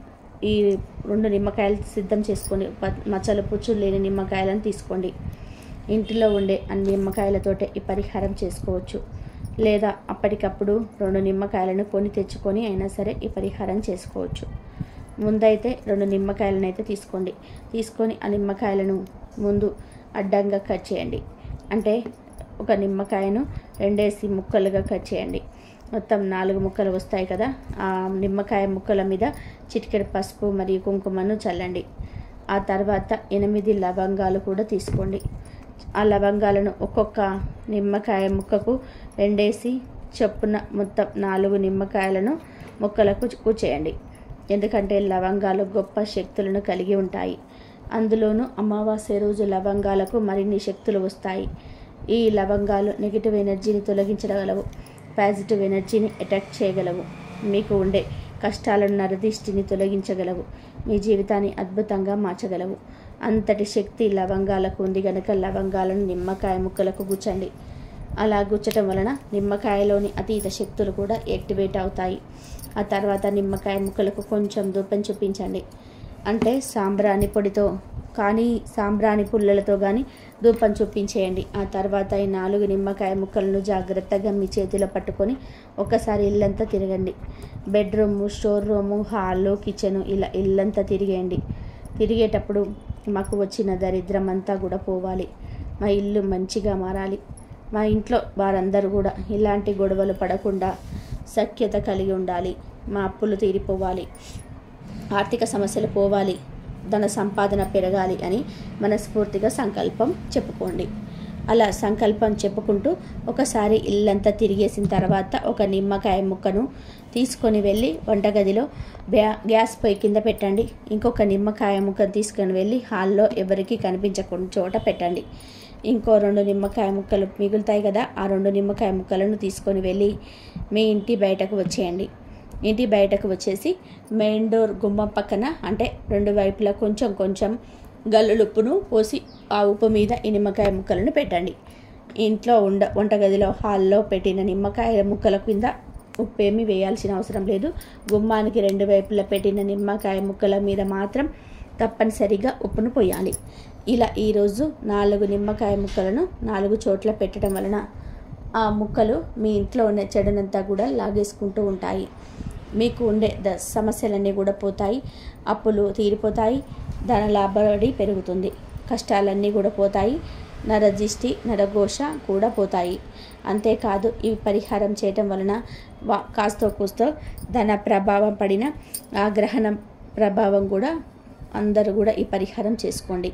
ఈ రెండు నిమ్మకాయలు సిద్ధం చేసుకోండి ప- మచ్చలు పుచ్చులు లేని నిమ్మకాయలను తీసుకోండి ఇంటిలో ఉండే అన్ని నిమ్మకాయలతోటే ఈ పరిహారం చేసుకోవచ్చు లేదా అప్పటికప్పుడు రెండు నిమ్మకాయలను కొని తెచ్చుకొని అయినా సరే ఈ పరిహారం చేసుకోవచ్చు ముందైతే రెండు నిమ్మకాయలను అయితే తీసుకోండి తీసుకొని ఆ నిమ్మకాయలను ముందు అడ్డంగా కట్ చేయండి అంటే ఒక నిమ్మకాయను రెండేసి ముక్కలుగా కట్ చేయండి మొత్తం నాలుగు ముక్కలు వస్తాయి కదా ఆ నిమ్మకాయ ముక్కల మీద చిటికెడు పసుపు మరియు కుంకుమను చల్లండి ఆ తర్వాత ఎనిమిది లవంగాలు కూడా తీసుకోండి ఆ లవంగాలను ఒక్కొక్క నిమ్మకాయ ముక్కకు రెండేసి చొప్పున మొత్తం నాలుగు నిమ్మకాయలను ముక్కలకు కూర్చేయండి ఎందుకంటే లవంగాలు గొప్ప శక్తులను కలిగి ఉంటాయి అందులోనూ అమావాస్య రోజు లవంగాలకు మరిన్ని శక్తులు వస్తాయి ఈ లవంగాలు నెగిటివ్ ఎనర్జీని తొలగించగలవు పాజిటివ్ ఎనర్జీని అటాక్ చేయగలవు మీకు ఉండే కష్టాలను నరదిష్టిని తొలగించగలవు మీ జీవితాన్ని అద్భుతంగా మార్చగలవు అంతటి శక్తి లవంగాలకు ఉంది గనక లవంగాలను నిమ్మకాయ ముక్కలకు గుచ్చండి అలా గుచ్చటం వలన నిమ్మకాయలోని అతీత శక్తులు కూడా యాక్టివేట్ అవుతాయి ఆ తర్వాత నిమ్మకాయ ముక్కలకు కొంచెం ధూపం చూపించండి అంటే సాంబ్రాణి పొడితో కానీ సాంబ్రాణి పుల్లలతో కానీ ధూపం చూపించేయండి ఆ తర్వాత ఈ నాలుగు నిమ్మకాయ ముక్కలను జాగ్రత్తగా మీ చేతిలో పట్టుకొని ఒకసారి ఇల్లంతా తిరగండి bedroom store room hall kitchen ఇలా ఇల్లంతా తిరిగేయండి తిరిగేటప్పుడు మాకు వచ్చిన దరిద్రం అంతా కూడా పోవాలి మా ఇల్లు మంచిగా మారాలి మా ఇంట్లో వారందరూ కూడా ఇలాంటి గొడవలు పడకుండా సఖ్యత కలిగి ఉండాలి మా అప్పులు తీరిపోవాలి ఆర్థిక సమస్యలు పోవాలి ధన సంపాదన పెరగాలి అని మనస్ఫూర్తిగా సంకల్పం చెప్పుకోండి అలా సంకల్పం చెప్పుకుంటూ ఒకసారి ఇల్లంతా తిరిగేసిన తర్వాత ఒక నిమ్మకాయ ముక్కను తీసుకొని వెళ్ళి వంటగదిలో బ్యా గ్యాస్ పొయ్యి కింద పెట్టండి ఇంకొక నిమ్మకాయ ముక్కను తీసుకొని వెళ్ళి హాల్లో ఎవరికి కనిపించకుండా చోట పెట్టండి ఇంకో రెండు నిమ్మకాయ ముక్కలు మిగులుతాయి కదా ఆ రెండు నిమ్మకాయ ముక్కలను తీసుకొని వెళ్ళి మీ ఇంటి బయటకు వచ్చేయండి ఇంటి బయటకు వచ్చేసి మెయిన్ డోర్ గుమ్మం పక్కన అంటే రెండు వైపులా కొంచెం కొంచెం గల్లులుప్పును పోసి ఆ ఉప్పు మీద ఈ నిమ్మకాయ ముక్కలను పెట్టండి ఇంట్లో ఉండ వంటగదిలో హాల్లో పెట్టిన నిమ్మకాయ ముక్కల కింద ఉప్పు ఏమీ వేయాల్సిన అవసరం లేదు గుమ్మానికి రెండు వైపులా పెట్టిన నిమ్మకాయ ముక్కల మీద మాత్రం తప్పనిసరిగా ఉప్పును పోయాలి ఇలా ఈరోజు నాలుగు నిమ్మకాయ ముక్కలను నాలుగు చోట్ల పెట్టడం వలన ఆ ముక్కలు మీ ఇంట్లో ఉన్న చెడునంతా కూడా లాగేసుకుంటూ ఉంటాయి మీకు ఉండే ద సమస్యలన్నీ కూడా పోతాయి అప్పులు తీరిపోతాయి ధన లాభడి పెరుగుతుంది కష్టాలన్నీ కూడా పోతాయి నరదిష్టి నరఘోష కూడా పోతాయి అంతేకాదు ఈ పరిహారం చేయటం వలన వా కాస్తో కూస్తో ధన ప్రభావం పడిన ఆ గ్రహణం ప్రభావం కూడా అందరూ కూడా ఈ పరిహారం చేసుకోండి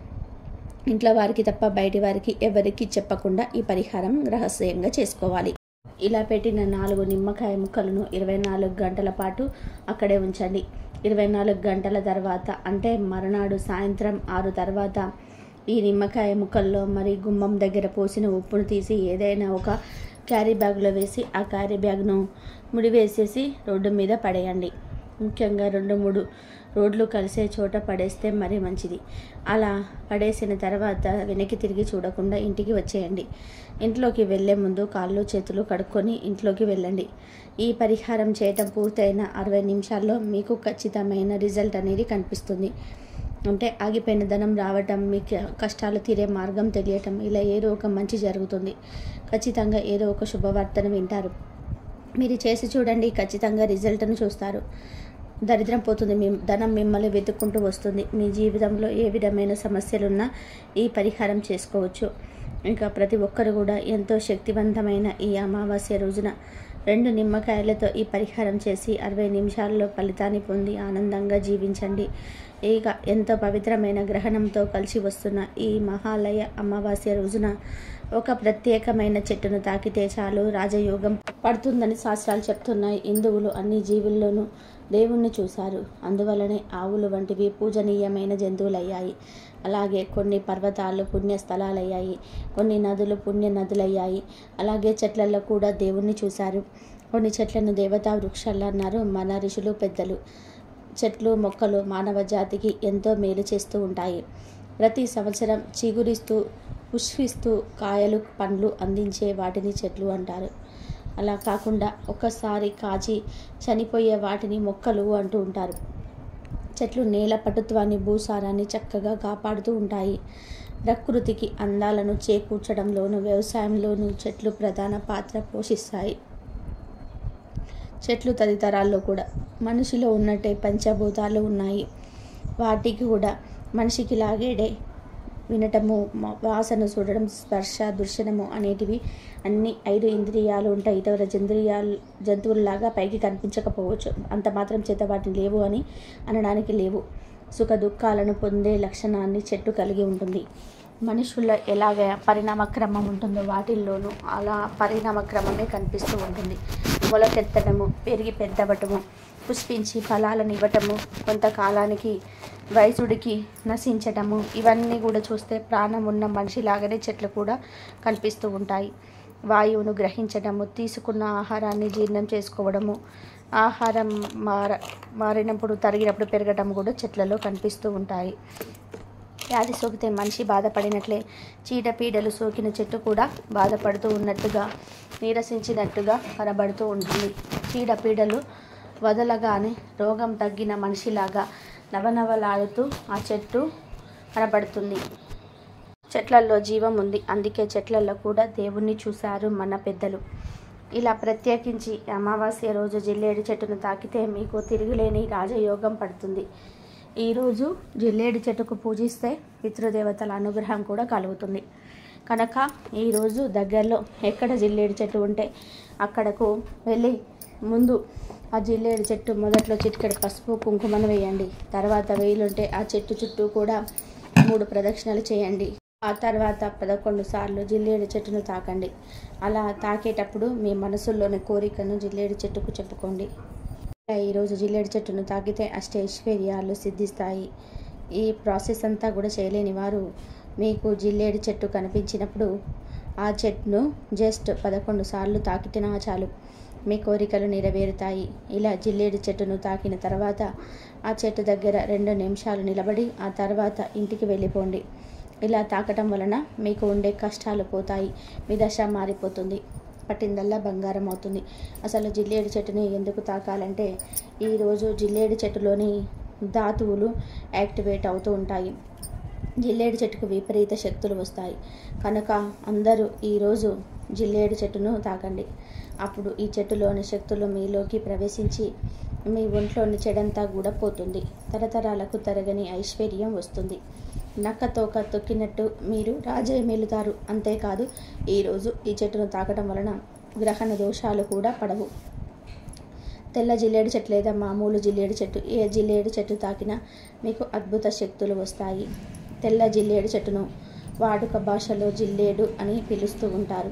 ఇంట్లో వారికి తప్ప బయటి వారికి ఎవరికి చెప్పకుండా ఈ పరిహారం రహస్యంగా చేసుకోవాలి ఇలా పెట్టిన నాలుగు నిమ్మకాయ ముక్కలను ఇరవై నాలుగు గంటల పాటు అక్కడే ఉంచండి ఇరవై నాలుగు గంటల తర్వాత అంటే మరునాడు సాయంత్రం ఆరు తర్వాత ఈ నిమ్మకాయ ముక్కల్లో మరి గుమ్మం దగ్గర పోసిన ఉప్పును తీసి ఏదైనా ఒక క్యారీ బ్యాగ్లో వేసి ఆ క్యారీ బ్యాగ్ను ముడివేసేసి రోడ్డు మీద పడేయండి ముఖ్యంగా రెండు మూడు రోడ్లు కలిసే చోట పడేస్తే మరీ మంచిది అలా పడేసిన తర్వాత వెనక్కి తిరిగి చూడకుండా ఇంటికి వచ్చేయండి ఇంట్లోకి వెళ్ళే ముందు కాళ్ళు చేతులు కడుక్కొని ఇంట్లోకి వెళ్ళండి ఈ పరిహారం చేయటం పూర్తయిన అరవై నిమిషాల్లో మీకు ఖచ్చితమైన రిజల్ట్ అనేది కనిపిస్తుంది అంటే ఆగిపోయిన ధనం రావటం మీకు కష్టాలు తీరే మార్గం తెలియటం ఇలా ఏదో ఒక మంచి జరుగుతుంది ఖచ్చితంగా ఏదో ఒక శుభవార్తను వింటారు మీరు చేసి చూడండి ఖచ్చితంగా రిజల్ట్ను చూస్తారు దరిద్రం పోతుంది మీ ధనం మిమ్మల్ని వెతుక్కుంటూ వస్తుంది మీ జీవితంలో ఏ విధమైన సమస్యలున్నా ఈ పరిహారం చేసుకోవచ్చు ఇంకా ప్రతి ఒక్కరు కూడా ఎంతో శక్తివంతమైన ఈ అమావాస్య రోజున రెండు నిమ్మకాయలతో ఈ పరిహారం చేసి అరవై నిమిషాల్లో ఫలితాన్ని పొంది ఆనందంగా జీవించండి ఇక ఎంతో పవిత్రమైన గ్రహణంతో కలిసి వస్తున్న ఈ మహాలయ అమావాస్య రోజున ఒక ప్రత్యేకమైన చెట్టును తాకితే చాలు రాజయోగం పడుతుందని శాస్త్రాలు చెప్తున్నాయి హిందువులు అన్ని జీవుల్లోనూ దేవుణ్ణి చూశారు అందువలనే ఆవులు వంటివి పూజనీయమైన జంతువులయ్యాయి అలాగే కొన్ని పర్వతాలు పుణ్యస్థలాలయ్యాయి కొన్ని నదులు పుణ్య నదులయ్యాయి అలాగే చెట్లలో కూడా దేవుణ్ణి చూశారు కొన్ని చెట్లను దేవతా వృక్షాలు అన్నారు మన ఋషులు పెద్దలు చెట్లు మొక్కలు మానవ జాతికి ఎంతో మేలు చేస్తూ ఉంటాయి ప్రతి సంవత్సరం చిగురిస్తూ పుష్పిస్తూ కాయలు పండ్లు అందించే వాటిని చెట్లు అంటారు అలా కాకుండా ఒక్కసారి కాచి చనిపోయే వాటిని మొక్కలు అంటూ ఉంటారు చెట్లు నేల పటుత్వాన్ని భూసారాన్ని చక్కగా కాపాడుతూ ఉంటాయి ప్రకృతికి అందాలను చేకూర్చడంలోనూ వ్యవసాయంలోనూ చెట్లు ప్రధాన పాత్ర పోషిస్తాయి చెట్లు తదితరాల్లో కూడా మనిషిలో ఉన్నట్టే పంచభూతాలు ఉన్నాయి వాటికి కూడా మనిషికి లాగేడే వినటము మ- వాసన చూడడం స్పర్శ దృశ్యనము అనేటివి అన్ని ఐదు ఇంద్రియాలు ఉంటాయి ఇతర జంద్రియాలు జంతువుల్లాగా పైకి కనిపించకపోవచ్చు అంత మాత్రం చేత వాటిని లేవు అని అనడానికి లేవు సుఖ దుఃఖాలను పొందే లక్షణాన్ని చెట్టు కలిగి ఉంటుంది మనుషుల్లో ఎలాగ పరిణామక్రమం ఉంటుందో వాటిల్లోనూ అలా పరిణామక్రమమే కనిపిస్తూ ఉంటుంది మొలకెత్తడము పెరిగి పెద్దవటము పుష్పించి ఫలాలను ఇవ్వటము కొంతకాలానికి వయసుడికి నశించటము ఇవన్నీ కూడా చూస్తే ప్రాణం ఉన్న మనిషిలాగానే చెట్లు కూడా కనిపిస్తూ ఉంటాయి వాయువును గ్రహించడము తీసుకున్న ఆహారాన్ని జీర్ణం చేసుకోవడము ఆహారం మార మారినప్పుడు తరిగినప్పుడు పెరగటం కూడా చెట్లలో కనిపిస్తూ ఉంటాయి వ్యాధి సోకితే మనిషి బాధపడినట్లే చీడపీడలు సోకిన చెట్టు కూడా బాధపడుతూ ఉన్నట్టుగా నీరసించినట్టుగా కనబడుతూ ఉంటుంది చీడపీడలు వదలగానే రోగం తగ్గిన మనిషిలాగా నవనవలాడుతూ ఆ చెట్టు కనబడుతుంది చెట్లల్లో జీవం ఉంది అందుకే చెట్లలో కూడా దేవుణ్ణి చూశారు మన పెద్దలు ఇలా ప్రత్యేకించి అమావాస్య రోజు జిల్లేడు చెట్టును తాకితే మీకు తిరుగులేని రాజయోగం పడుతుంది ఈరోజు జిల్లేడు చెట్టుకు పూజిస్తే పితృదేవతల అనుగ్రహం కూడా కలుగుతుంది కనుక ఈరోజు దగ్గరలో ఎక్కడ జిల్లేడు చెట్టు ఉంటే అక్కడకు వెళ్ళి ముందు ఆ జిల్లేడు చెట్టు మొదట్లో చిటికెడు పసుపు కుంకుమను వేయండి తర్వాత వేలుంటే ఆ చెట్టు చుట్టూ కూడా మూడు ప్రదక్షిణలు చేయండి ఆ తర్వాత పదకొండు సార్లు జిల్లేడు చెట్టును తాకండి అలా తాకేటప్పుడు మీ మనసులోని కోరికను జిల్లేడు చెట్టుకు చెప్పుకోండి ఇలా ఈరోజు జిల్లేడు చెట్టును తాకితే అష్టైశ్వర్యాలు సిద్ధిస్తాయి ఈ ప్రాసెస్ అంతా కూడా చేయలేని వారు మీకు జిల్లేడు చెట్టు కనిపించినప్పుడు ఆ చెట్టును జస్ట్ పదకొండు సార్లు తాకితేనా చాలు మీ కోరికలు నెరవేరుతాయి ఇలా జిల్లేడు చెట్టును తాకిన తర్వాత ఆ చెట్టు దగ్గర రెండు నిమిషాలు నిలబడి ఆ తర్వాత ఇంటికి వెళ్ళిపోండి ఇలా తాకటం వలన మీకు ఉండే కష్టాలు పోతాయి మీ దశ మారిపోతుంది పట్టిందల్లా బంగారం అవుతుంది అసలు జిల్లేడు చెట్టుని ఎందుకు తాకాలంటే ఈరోజు జిల్లేడు చెట్టులోని ధాతువులు యాక్టివేట్ అవుతూ ఉంటాయి జిల్లేడు చెట్టుకు విపరీత శక్తులు వస్తాయి కనుక అందరూ ఈరోజు జిల్లేడు చెట్టును తాకండి అప్పుడు ఈ చెట్టులోని శక్తులు మీలోకి ప్రవేశించి మీ ఒంట్లోని చెడంతా కూడా పోతుంది తరతరాలకు తరగని ఐశ్వర్యం వస్తుంది నక్క తోక తొక్కినట్టు మీరు రాజయమేలుతారు అంతేకాదు ఈరోజు ఈ చెట్టును తాకడం వలన గ్రహణ దోషాలు కూడా పడవు తెల్ల జిల్లేడు చెట్టు లేదా మామూలు జిల్లేడు చెట్టు ఏ జిల్లేడు చెట్టు తాకినా మీకు అద్భుత శక్తులు వస్తాయి తెల్ల జిల్లేడు చెట్టును వాడుక భాషలో జిల్లేడు అని పిలుస్తూ ఉంటారు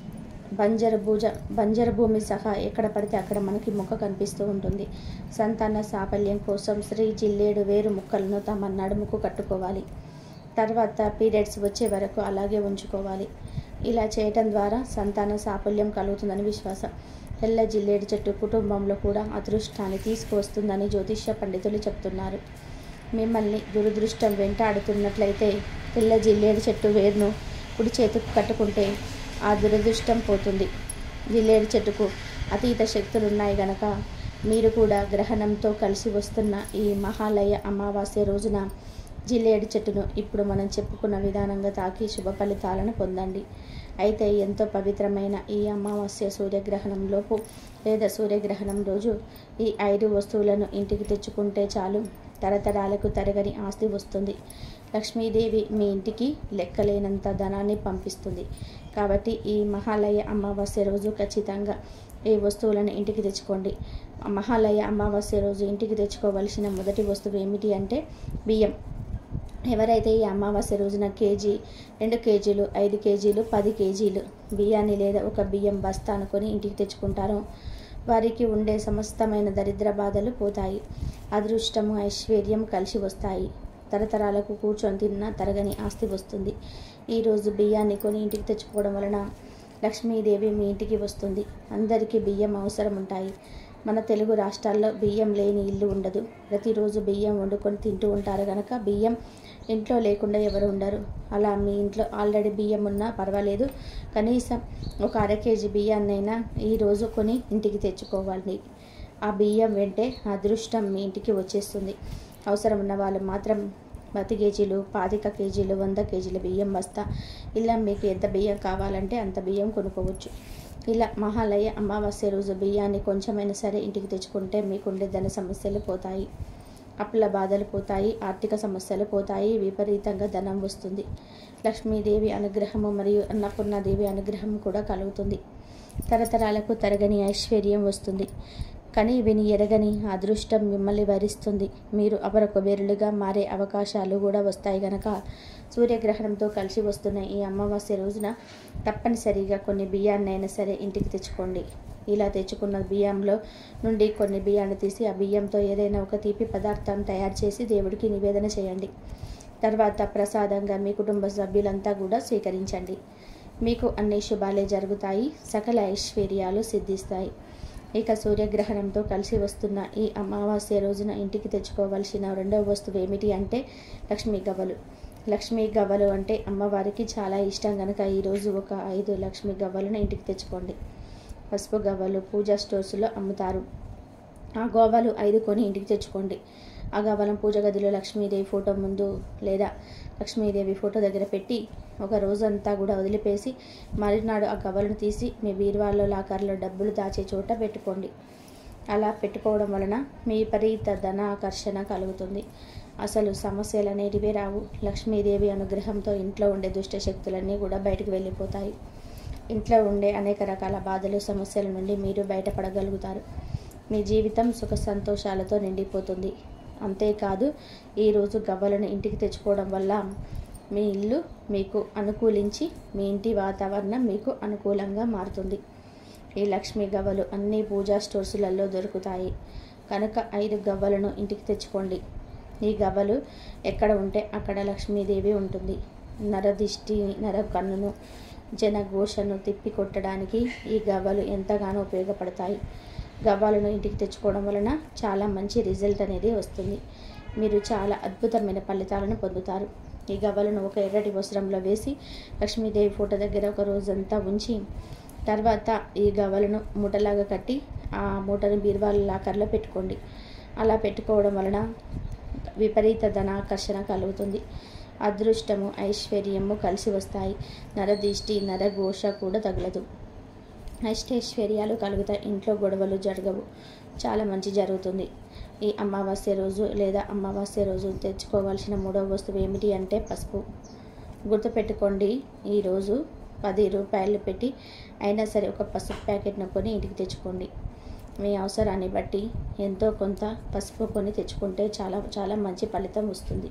బంజర భూజ బంజర భూమి సహా ఎక్కడ పడితే అక్కడ మనకి మొక్క కనిపిస్తూ ఉంటుంది సంతాన సాఫల్యం కోసం శ్రీ జిల్లేడు వేరు ముక్కలను తమ నడుముకు కట్టుకోవాలి తర్వాత పీరియడ్స్ వచ్చే వరకు అలాగే ఉంచుకోవాలి ఇలా చేయటం ద్వారా సంతాన సాఫల్యం కలుగుతుందని విశ్వాసం తెల్ల జిల్లేడు చెట్టు కుటుంబంలో కూడా అదృష్టాన్ని తీసుకువస్తుందని జ్యోతిష్య పండితులు చెప్తున్నారు మిమ్మల్ని దురదృష్టం వెంటాడుతున్నట్లయితే తెల్ల జిల్లేడు చెట్టు వేరును కుడి చేతికి కట్టుకుంటే ఆ దురదృష్టం పోతుంది జిల్లేడు చెట్టుకు అతీత శక్తులు ఉన్నాయి గనక మీరు కూడా గ్రహణంతో కలిసి వస్తున్న ఈ మహాలయ అమావాస్య రోజున జిల్లేడు చెట్టును ఇప్పుడు మనం చెప్పుకున్న విధానంగా తాకి శుభ ఫలితాలను పొందండి అయితే ఎంతో పవిత్రమైన ఈ అమావాస్య సూర్యగ్రహణంలోపు లేదా సూర్యగ్రహణం రోజు ఈ ఐదు వస్తువులను ఇంటికి తెచ్చుకుంటే చాలు తరతరాలకు తరగని ఆస్తి వస్తుంది లక్ష్మీదేవి మీ ఇంటికి లెక్కలేనంత ధనాన్ని పంపిస్తుంది కాబట్టి ఈ మహాలయ అమావాస్య రోజు ఖచ్చితంగా ఈ వస్తువులను ఇంటికి తెచ్చుకోండి మహాలయ అమావాస్య రోజు ఇంటికి తెచ్చుకోవలసిన మొదటి వస్తువు ఏమిటి అంటే బియ్యం ఎవరైతే ఈ అమావాస్య రోజున కేజీ రెండు కేజీలు ఐదు కేజీలు పది కేజీలు బియ్యాన్ని లేదా ఒక బియ్యం బస్తా అనుకొని ఇంటికి తెచ్చుకుంటారో వారికి ఉండే సమస్తమైన దరిద్ర బాధలు పోతాయి అదృష్టము ఐశ్వర్యం కలిసి వస్తాయి తరతరాలకు కూర్చొని తిన్న తరగని ఆస్తి వస్తుంది ఈరోజు బియ్యాన్ని కొని ఇంటికి తెచ్చుకోవడం వలన లక్ష్మీదేవి మీ ఇంటికి వస్తుంది అందరికీ బియ్యం అవసరం ఉంటాయి మన తెలుగు రాష్ట్రాల్లో బియ్యం లేని ఇల్లు ఉండదు ప్రతిరోజు బియ్యం వండుకొని తింటూ ఉంటారు కనుక బియ్యం ఇంట్లో లేకుండా ఎవరు ఉండరు అలా మీ ఇంట్లో ఆల్రెడీ బియ్యం ఉన్నా పర్వాలేదు కనీసం ఒక అర కేజీ బియ్యాన్నైనా ఈరోజు కొని ఇంటికి తెచ్చుకోవాలి ఆ బియ్యం వెంటే అదృష్టం మీ ఇంటికి వచ్చేస్తుంది అవసరం ఉన్న వాళ్ళు మాత్రం పది కేజీలు పాతిక కేజీలు వంద కేజీల బియ్యం బస్తా ఇలా మీకు ఎంత బియ్యం కావాలంటే అంత బియ్యం కొనుక్కోవచ్చు ఇలా మహాలయ అమావాస్య రోజు బియ్యాన్ని కొంచెమైనా సరే ఇంటికి తెచ్చుకుంటే మీకుండే ధన సమస్యలు పోతాయి అప్పుల బాధలు పోతాయి ఆర్థిక సమస్యలు పోతాయి విపరీతంగా ధనం వస్తుంది లక్ష్మీదేవి అనుగ్రహము మరియు అన్నపూర్ణాదేవి అనుగ్రహం కూడా కలుగుతుంది తరతరాలకు తరగని ఐశ్వర్యం వస్తుంది కని విని ఎరగని అదృష్టం మిమ్మల్ని వరిస్తుంది మీరు అపర కుబేరులుగా మారే అవకాశాలు కూడా వస్తాయి గనక సూర్యగ్రహణంతో కలిసి వస్తున్న ఈ అమావాస్య రోజున తప్పనిసరిగా కొన్ని బియ్యాన్నైనా సరే ఇంటికి తెచ్చుకోండి ఇలా తెచ్చుకున్న బియ్యంలో నుండి కొన్ని బియ్యాన్ని తీసి ఆ బియ్యంతో ఏదైనా ఒక తీపి పదార్థాన్ని తయారు చేసి దేవుడికి నివేదన చేయండి తర్వాత ప్రసాదంగా మీ కుటుంబ సభ్యులంతా కూడా స్వీకరించండి మీకు అన్ని శుభాలే జరుగుతాయి సకల ఐశ్వర్యాలు సిద్ధిస్తాయి ఇక సూర్యగ్రహణంతో కలిసి వస్తున్న ఈ అమావాస్య రోజున ఇంటికి తెచ్చుకోవలసిన రెండవ వస్తువు ఏమిటి అంటే లక్ష్మీ గవ్వలు లక్ష్మీ గవ్వలు అంటే అమ్మవారికి చాలా ఇష్టం కనుక ఈరోజు ఒక ఐదు లక్ష్మీ గవ్వలను ఇంటికి తెచ్చుకోండి పసుపు గవ్వలు పూజా స్టోర్స్లో అమ్ముతారు ఆ గోవాలు ఐదు కొని ఇంటికి తెచ్చుకోండి ఆ గవ్వలం పూజ గదిలో లక్ష్మీదేవి ఫోటో ముందు లేదా లక్ష్మీదేవి ఫోటో దగ్గర పెట్టి ఒక రోజంతా కూడా వదిలిపేసి మరునాడు ఆ గవ్వలను తీసి మీ బీరువాల్లో లాకర్లో డబ్బులు దాచే చోట పెట్టుకోండి అలా పెట్టుకోవడం వలన మీ విపరీత ధన ఆకర్షణ కలుగుతుంది అసలు సమస్యలు అనేటివే రావు లక్ష్మీదేవి అనుగ్రహంతో ఇంట్లో ఉండే దుష్ట శక్తులన్నీ కూడా బయటకు వెళ్ళిపోతాయి ఇంట్లో ఉండే అనేక రకాల బాధలు సమస్యల నుండి మీరు బయటపడగలుగుతారు మీ జీవితం సుఖ సంతోషాలతో నిండిపోతుంది అంతేకాదు ఈరోజు గవ్వలను ఇంటికి తెచ్చుకోవడం వల్ల మీ ఇల్లు మీకు అనుకూలించి మీ ఇంటి వాతావరణం మీకు అనుకూలంగా మారుతుంది ఈ లక్ష్మీ గవ్వలు అన్ని పూజా స్టోర్సులలో దొరుకుతాయి కనుక ఐదు గవ్వలను ఇంటికి తెచ్చుకోండి ఈ గవ్వలు ఎక్కడ ఉంటే అక్కడ లక్ష్మీదేవి ఉంటుంది నరదిష్టి నర కన్నును జనఘోషను తిప్పి కొట్టడానికి ఈ గవ్వలు ఎంతగానో ఉపయోగపడతాయి గవ్వలను ఇంటికి తెచ్చుకోవడం వలన చాలా మంచి రిజల్ట్ అనేది వస్తుంది మీరు చాలా అద్భుతమైన ఫలితాలను పొందుతారు ఈ గవ్వలను ఒక ఎర్రటి వస్త్రంలో వేసి లక్ష్మీదేవి ఫోటో దగ్గర ఒక రోజంతా ఉంచి తర్వాత ఈ గవ్వలను మూటలాగా కట్టి ఆ మూటను బీరువాల లాకర్లో పెట్టుకోండి అలా పెట్టుకోవడం వలన విపరీత ధనాకర్షణ కలుగుతుంది అదృష్టము ఐశ్వర్యము కలిసి వస్తాయి నరదిష్టి నరఘోష కూడా తగలదు అష్టైశ్వర్యాలు కలుగుతాయి ఇంట్లో గొడవలు జరగవు చాలా మంచి జరుగుతుంది ఈ అమావాస్య రోజు లేదా అమావాస్య రోజు తెచ్చుకోవాల్సిన మూడవ వస్తువు ఏమిటి అంటే పసుపు గుర్తుపెట్టుకోండి ఈరోజు పది రూపాయలు పెట్టి అయినా సరే ఒక పసుపు ప్యాకెట్ను కొని ఇంటికి తెచ్చుకోండి మీ అవసరాన్ని బట్టి ఎంతో కొంత పసుపు కొని తెచ్చుకుంటే చాలా చాలా మంచి ఫలితం వస్తుంది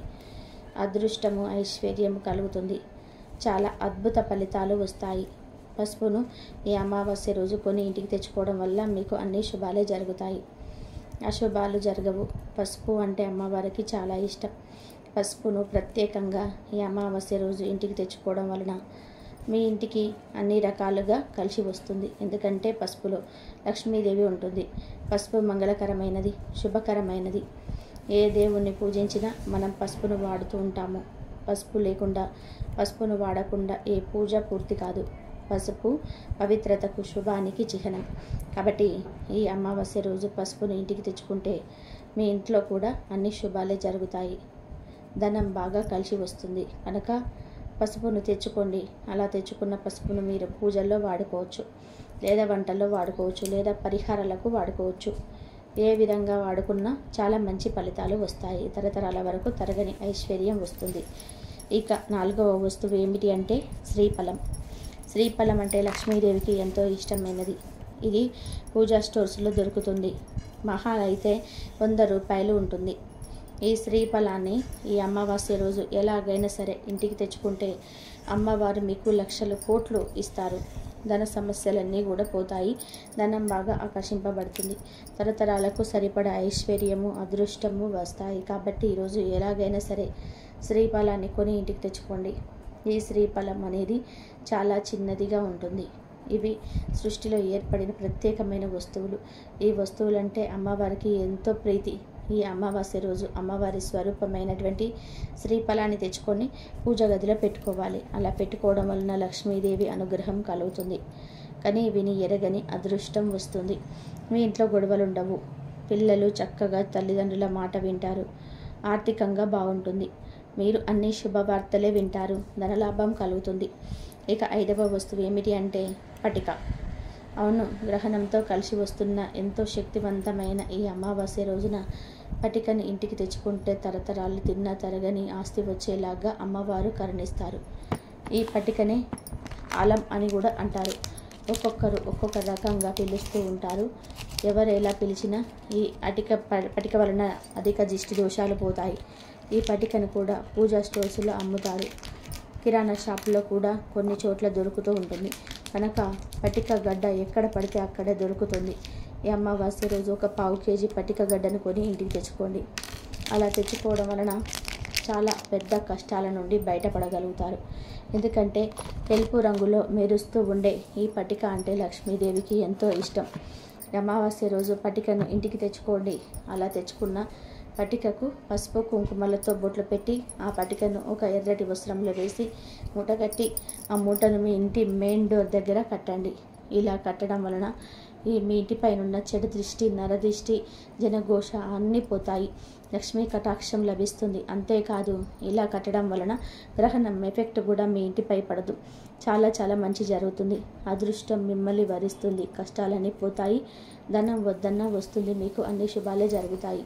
అదృష్టము ఐశ్వర్యము కలుగుతుంది చాలా అద్భుత ఫలితాలు వస్తాయి పసుపును ఈ అమావాస్య రోజు కొని ఇంటికి తెచ్చుకోవడం వల్ల మీకు అన్ని శుభాలే జరుగుతాయి అశుభాలు జరగవు పసుపు అంటే అమ్మవారికి చాలా ఇష్టం పసుపును ప్రత్యేకంగా ఈ అమావాస్య రోజు ఇంటికి తెచ్చుకోవడం వలన మీ ఇంటికి అన్ని రకాలుగా కలిసి వస్తుంది ఎందుకంటే పసుపులో లక్ష్మీదేవి ఉంటుంది పసుపు మంగళకరమైనది శుభకరమైనది ఏ దేవుణ్ణి పూజించినా మనం పసుపును వాడుతూ ఉంటాము పసుపు లేకుండా పసుపును వాడకుండా ఏ పూజ పూర్తి కాదు పసుపు పవిత్రతకు శుభానికి చిహ్నం కాబట్టి ఈ అమావాస్య రోజు పసుపును ఇంటికి తెచ్చుకుంటే మీ ఇంట్లో కూడా అన్ని శుభాలే జరుగుతాయి ధనం బాగా కలిసి వస్తుంది కనుక పసుపును తెచ్చుకోండి అలా తెచ్చుకున్న పసుపును మీరు పూజల్లో వాడుకోవచ్చు లేదా వంటల్లో వాడుకోవచ్చు లేదా పరిహారాలకు వాడుకోవచ్చు ఏ విధంగా వాడుకున్నా చాలా మంచి ఫలితాలు వస్తాయి తరతరాల వరకు తరగని ఐశ్వర్యం వస్తుంది ఇక నాలుగవ వస్తువు ఏమిటి అంటే శ్రీఫలం శ్రీఫలం అంటే లక్ష్మీదేవికి ఎంతో ఇష్టమైనది ఇది పూజా స్టోర్స్లో దొరుకుతుంది మహా అయితే వంద రూపాయలు ఉంటుంది ఈ శ్రీఫలాన్ని ఈ అమావాస్య రోజు ఎలాగైనా సరే ఇంటికి తెచ్చుకుంటే అమ్మవారు మీకు లక్షల కోట్లు ఇస్తారు ధన సమస్యలన్నీ కూడా పోతాయి ధనం బాగా ఆకర్షింపబడుతుంది తరతరాలకు సరిపడా ఐశ్వర్యము అదృష్టము వస్తాయి కాబట్టి ఈరోజు ఎలాగైనా సరే శ్రీఫలాన్ని కొని ఇంటికి తెచ్చుకోండి ఈ శ్రీఫలం అనేది చాలా చిన్నదిగా ఉంటుంది ఇవి సృష్టిలో ఏర్పడిన ప్రత్యేకమైన వస్తువులు ఈ వస్తువులంటే అమ్మవారికి ఎంతో ప్రీతి ఈ అమావాస్య రోజు అమ్మవారి స్వరూపమైనటువంటి శ్రీఫలాన్ని తెచ్చుకొని పూజ గదిలో పెట్టుకోవాలి అలా పెట్టుకోవడం వలన లక్ష్మీదేవి అనుగ్రహం కలుగుతుంది కానీ విని ఎరగని అదృష్టం వస్తుంది మీ ఇంట్లో గొడవలు ఉండవు పిల్లలు చక్కగా తల్లిదండ్రుల మాట వింటారు ఆర్థికంగా బాగుంటుంది మీరు అన్ని శుభవార్తలే వింటారు ధనలాభం కలుగుతుంది ఇక ఐదవ వస్తువు ఏమిటి అంటే పటిక అవును గ్రహణంతో కలిసి వస్తున్న ఎంతో శక్తివంతమైన ఈ అమావాస్య రోజున పటికని ఇంటికి తెచ్చుకుంటే తరతరాలు తిన్న తరగని ఆస్తి వచ్చేలాగా అమ్మవారు కరుణిస్తారు ఈ పటికనే ఆలం అని కూడా అంటారు ఒక్కొక్కరు ఒక్కొక్క రకంగా పిలుస్తూ ఉంటారు ఎవరు ఎలా పిలిచినా ఈ అటిక ప- పటిక వలన అధిక దిష్టి దోషాలు పోతాయి ఈ పటికను కూడా పూజా స్టోర్స్లో అమ్ముతారు కిరాణా షాపులో కూడా కొన్ని చోట్ల దొరుకుతూ ఉంటుంది కనుక పటిక గడ్డ ఎక్కడ పడితే అక్కడే దొరుకుతుంది ఈ అమావాస్య రోజు ఒక పావు కేజీ పటిక గడ్డను కొని ఇంటికి తెచ్చుకోండి అలా తెచ్చుకోవడం వలన చాలా పెద్ద కష్టాల నుండి బయటపడగలుగుతారు ఎందుకంటే తెలుపు రంగులో మెరుస్తూ ఉండే ఈ పటిక అంటే లక్ష్మీదేవికి ఎంతో ఇష్టం అమావాస్య రోజు పటికను ఇంటికి తెచ్చుకోండి అలా తెచ్చుకున్న పటికకు పసుపు కుంకుమలతో బొట్లు పెట్టి ఆ పటికను ఒక ఎర్రటి వస్త్రంలో వేసి మూట కట్టి ఆ మూటను మీ ఇంటి మెయిన్ డోర్ దగ్గర కట్టండి ఇలా కట్టడం వలన ఈ మీ ఇంటిపైన ఉన్న చెడు దృష్టి నరదృష్టి జనఘోష అన్నీ పోతాయి లక్ష్మీ కటాక్షం లభిస్తుంది అంతేకాదు ఇలా కట్టడం వలన గ్రహణం ఎఫెక్ట్ కూడా మీ ఇంటిపై పడదు చాలా చాలా మంచి జరుగుతుంది అదృష్టం మిమ్మల్ని వరిస్తుంది కష్టాలన్నీ పోతాయి ధనం వద్దన్నా వస్తుంది మీకు అన్ని శుభాలే జరుగుతాయి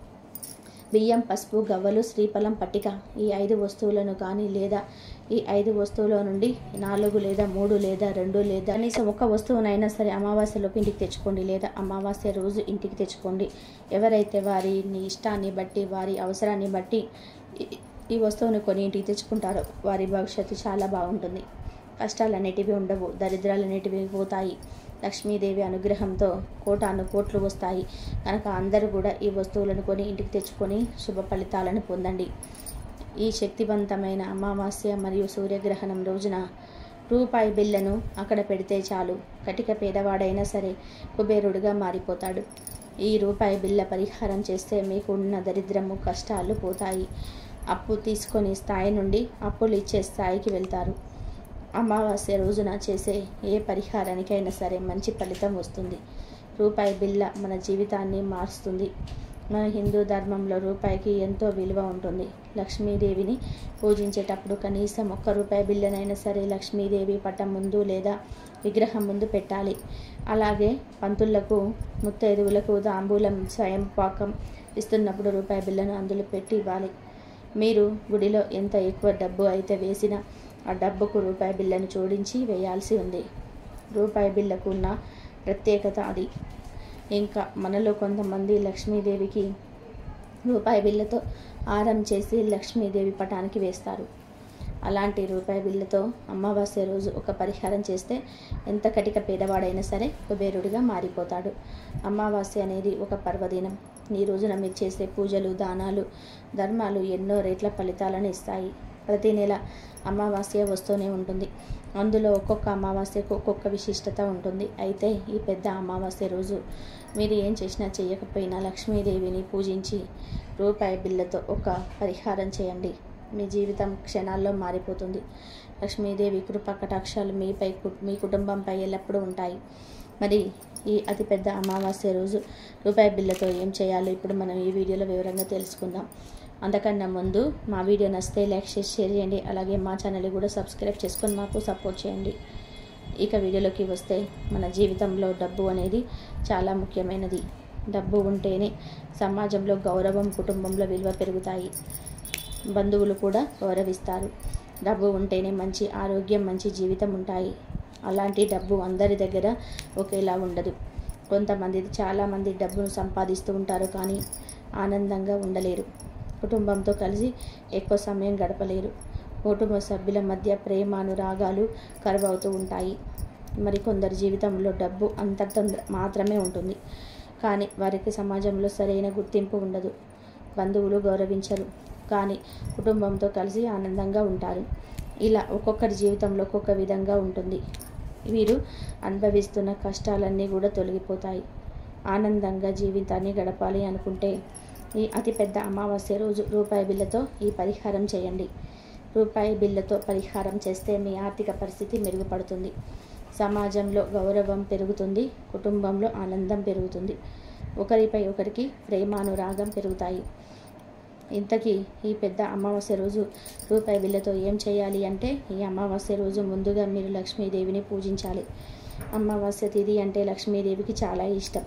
బియ్యం పసుపు గవ్వలు శ్రీఫలం పట్టిక ఈ ఐదు వస్తువులను కానీ లేదా ఈ ఐదు వస్తువుల నుండి నాలుగు లేదా మూడు లేదా రెండు లేదా కనీసం ఒక వస్తువునైనా సరే అమావాస్యలోపు ఇంటికి తెచ్చుకోండి లేదా అమావాస్య రోజు ఇంటికి తెచ్చుకోండి ఎవరైతే వారి ఇష్టాన్ని బట్టి వారి అవసరాన్ని బట్టి ఈ- ఈ వస్తువును కొని ఇంటికి తెచ్చుకుంటారో వారి భవిష్యత్తు చాలా బాగుంటుంది కష్టాలు అనేటివి ఉండవు దరిద్రాలు అనేటివి పోతాయి లక్ష్మీదేవి అనుగ్రహంతో కోటాను కోట్లు వస్తాయి కనుక అందరూ కూడా ఈ వస్తువులను కొని ఇంటికి తెచ్చుకొని శుభ ఫలితాలను పొందండి ఈ శక్తివంతమైన అమావాస్య మరియు సూర్యగ్రహణం రోజున రూపాయి బిళ్ళను అక్కడ పెడితే చాలు కటిక పేదవాడైనా సరే కుబేరుడుగా మారిపోతాడు ఈ రూపాయి బిళ్ళ పరిహారం చేస్తే మీకు ఉన్న దరిద్రము కష్టాలు పోతాయి అప్పు తీసుకొని స్థాయి నుండి అప్పులు ఇచ్చే స్థాయికి వెళ్తారు అమావాస్య రోజున చేసే ఏ పరిహారానికైనా సరే మంచి ఫలితం వస్తుంది రూపాయి బిళ్ళ మన జీవితాన్ని మారుస్తుంది మన హిందూ ధర్మంలో రూపాయికి ఎంతో విలువ ఉంటుంది లక్ష్మీదేవిని పూజించేటప్పుడు కనీసం ఒక్క రూపాయి బిళ్ళనైనా సరే లక్ష్మీదేవి పటం ముందు లేదా విగ్రహం ముందు పెట్టాలి అలాగే పంతులకు ముత్తైదువులకు తాంబూలం స్వయం పాకం ఇస్తున్నప్పుడు రూపాయి బిళ్ళను అందులో పెట్టి ఇవ్వాలి మీరు గుడిలో ఎంత ఎక్కువ డబ్బు అయితే వేసినా ఆ డబ్బుకు రూపాయి బిళ్ళను జోడించి వేయాల్సి ఉంది రూపాయి బిళ్ళకు ఉన్న ప్రత్యేకత అది ఇంకా మనలో కొంతమంది లక్ష్మీదేవికి రూపాయి బిళ్ళతో ఆరం చేసి లక్ష్మీదేవి పటానికి వేస్తారు అలాంటి రూపాయి బిళ్ళతో అమావాస్య రోజు ఒక పరిహారం చేస్తే ఎంత కటిక పేదవాడైనా సరే కుబేరుడిగా మారిపోతాడు అమావాస్య అనేది ఒక పర్వదినం ఈ రోజున మీరు చేసే పూజలు దానాలు ధర్మాలు ఎన్నో రేట్ల ఫలితాలను ఇస్తాయి ప్రతి నెల అమావాస్య వస్తూనే ఉంటుంది అందులో ఒక్కొక్క అమావాస్యకు ఒక్కొక్క విశిష్టత ఉంటుంది అయితే ఈ పెద్ద అమావాస్య రోజు మీరు ఏం చేసినా చేయకపోయినా లక్ష్మీదేవిని పూజించి రూపాయి బిళ్ళతో ఒక పరిహారం చేయండి మీ జీవితం క్షణాల్లో మారిపోతుంది లక్ష్మీదేవి కృప కటాక్షాలు మీపై కు- మీ కుటుంబంపై ఎల్లప్పుడూ ఉంటాయి మరి ఈ అతిపెద్ద అమావాస్య రోజు రూపాయి బిళ్ళతో ఏం చేయాలో ఇప్పుడు మనం ఈ వీడియోలో వివరంగా తెలుసుకుందాం అంతకన్నా ముందు మా వీడియో నచ్చితే లైక్ చేసి షేర్ చేయండి అలాగే మా ఛానల్ కూడా సబ్స్క్రైబ్ చేసుకొని మాకు సపోర్ట్ చేయండి ఇక వీడియోలోకి వస్తే మన జీవితంలో డబ్బు అనేది చాలా ముఖ్యమైనది డబ్బు ఉంటేనే సమాజంలో గౌరవం కుటుంబంలో విలువ పెరుగుతాయి బంధువులు కూడా గౌరవిస్తారు డబ్బు ఉంటేనే మంచి ఆరోగ్యం మంచి జీవితం ఉంటాయి అలాంటి డబ్బు అందరి దగ్గర ఒకేలా ఉండదు కొంతమంది చాలామంది డబ్బును సంపాదిస్తూ ఉంటారు కానీ ఆనందంగా ఉండలేరు కుటుంబంతో కలిసి ఎక్కువ సమయం గడపలేరు కుటుంబ సభ్యుల మధ్య ప్రేమ అనురాగాలు కరువవుతూ ఉంటాయి మరి కొందరి జీవితంలో డబ్బు అంతర్థ మాత్రమే ఉంటుంది కానీ వారికి సమాజంలో సరైన గుర్తింపు ఉండదు బంధువులు గౌరవించరు కానీ కుటుంబంతో కలిసి ఆనందంగా ఉంటారు ఇలా ఒక్కొక్కరి జీవితంలో ఒక్కొక్క విధంగా ఉంటుంది వీరు అనుభవిస్తున్న కష్టాలన్నీ కూడా తొలగిపోతాయి ఆనందంగా జీవితాన్ని గడపాలి అనుకుంటే ఈ అతిపెద్ద అమావాస్య రోజు రూపాయి బిళ్ళతో ఈ పరిహారం చేయండి రూపాయి బిళ్ళతో పరిహారం చేస్తే మీ ఆర్థిక పరిస్థితి మెరుగుపడుతుంది సమాజంలో గౌరవం పెరుగుతుంది కుటుంబంలో ఆనందం పెరుగుతుంది ఒకరిపై ఒకరికి ప్రేమానురాగం పెరుగుతాయి ఇంతకీ ఈ పెద్ద అమావాస్య రోజు రూపాయి బిళ్ళతో ఏం చేయాలి అంటే ఈ అమావాస్య రోజు ముందుగా మీరు లక్ష్మీదేవిని పూజించాలి అమావాస్య తిథి అంటే లక్ష్మీదేవికి చాలా ఇష్టం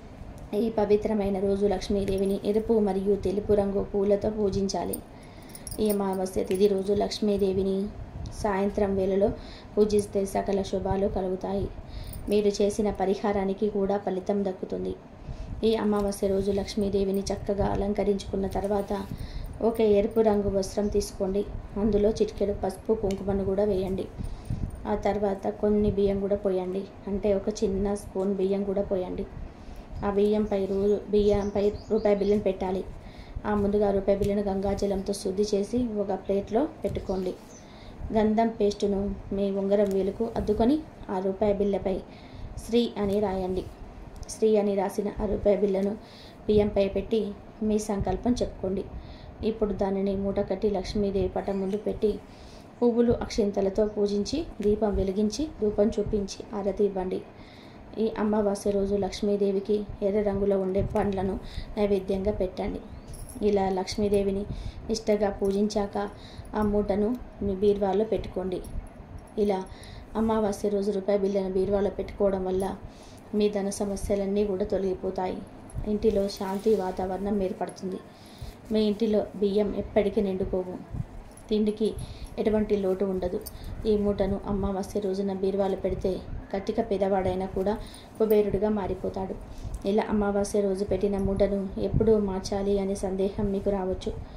ఈ పవిత్రమైన రోజు లక్ష్మీదేవిని ఎరుపు మరియు తెలుపు రంగు పూలతో పూజించాలి ఈ అమావాస్య తిథి రోజు లక్ష్మీదేవిని సాయంత్రం వేళలో పూజిస్తే సకల శుభాలు కలుగుతాయి మీరు చేసిన పరిహారానికి కూడా ఫలితం దక్కుతుంది ఈ అమావాస్య రోజు లక్ష్మీదేవిని చక్కగా అలంకరించుకున్న తర్వాత ఒక ఎరుపు రంగు వస్త్రం తీసుకోండి అందులో చిటికెడు పసుపు కుంకుమను కూడా వేయండి ఆ తర్వాత కొన్ని బియ్యం కూడా పోయండి అంటే ఒక చిన్న స్పూన్ బియ్యం కూడా పోయండి ఆ బియ్యంపై రూ బియ్యంపై రూపాయి బిల్లును పెట్టాలి ఆ ముందుగా రూపాయి బిల్లును గంగాజలంతో శుద్ధి చేసి ఒక ప్లేట్లో పెట్టుకోండి గంధం పేస్టును మీ ఉంగరం వేలుకు అద్దుకొని ఆ రూపాయి బిళ్ళపై శ్రీ అని రాయండి శ్రీ అని రాసిన ఆ రూపాయి బిళ్ళను బియ్యంపై పెట్టి మీ సంకల్పం చెప్పుకోండి ఇప్పుడు దానిని మూట కట్టి లక్ష్మీదేవి పటం ముందు పెట్టి పువ్వులు అక్షింతలతో పూజించి దీపం వెలిగించి ధూపం చూపించి ఆరతి ఇవ్వండి ఈ అమావాస్య రోజు లక్ష్మీదేవికి ఎర్ర రంగులో ఉండే పండ్లను నైవేద్యంగా పెట్టండి ఇలా లక్ష్మీదేవిని నిష్టగా పూజించాక ఆ మూటను మీ బీరువాలో పెట్టుకోండి ఇలా అమావాస్య రోజు రూపాయి బిళ్ళను బీరువాలో పెట్టుకోవడం వల్ల మీ ధన సమస్యలన్నీ కూడా తొలగిపోతాయి ఇంటిలో శాంతి వాతావరణం ఏర్పడుతుంది మీ ఇంటిలో బియ్యం ఎప్పటికీ నిండుకోవు తిండికి ఎటువంటి లోటు ఉండదు ఈ మూటను అమావాస్య రోజున బీరువాలో పెడితే కట్టిక పేదవాడైనా కూడా కుబేరుడిగా మారిపోతాడు ఇలా అమావాస్య రోజు పెట్టిన మూటను ఎప్పుడు మార్చాలి అనే సందేహం మీకు రావచ్చు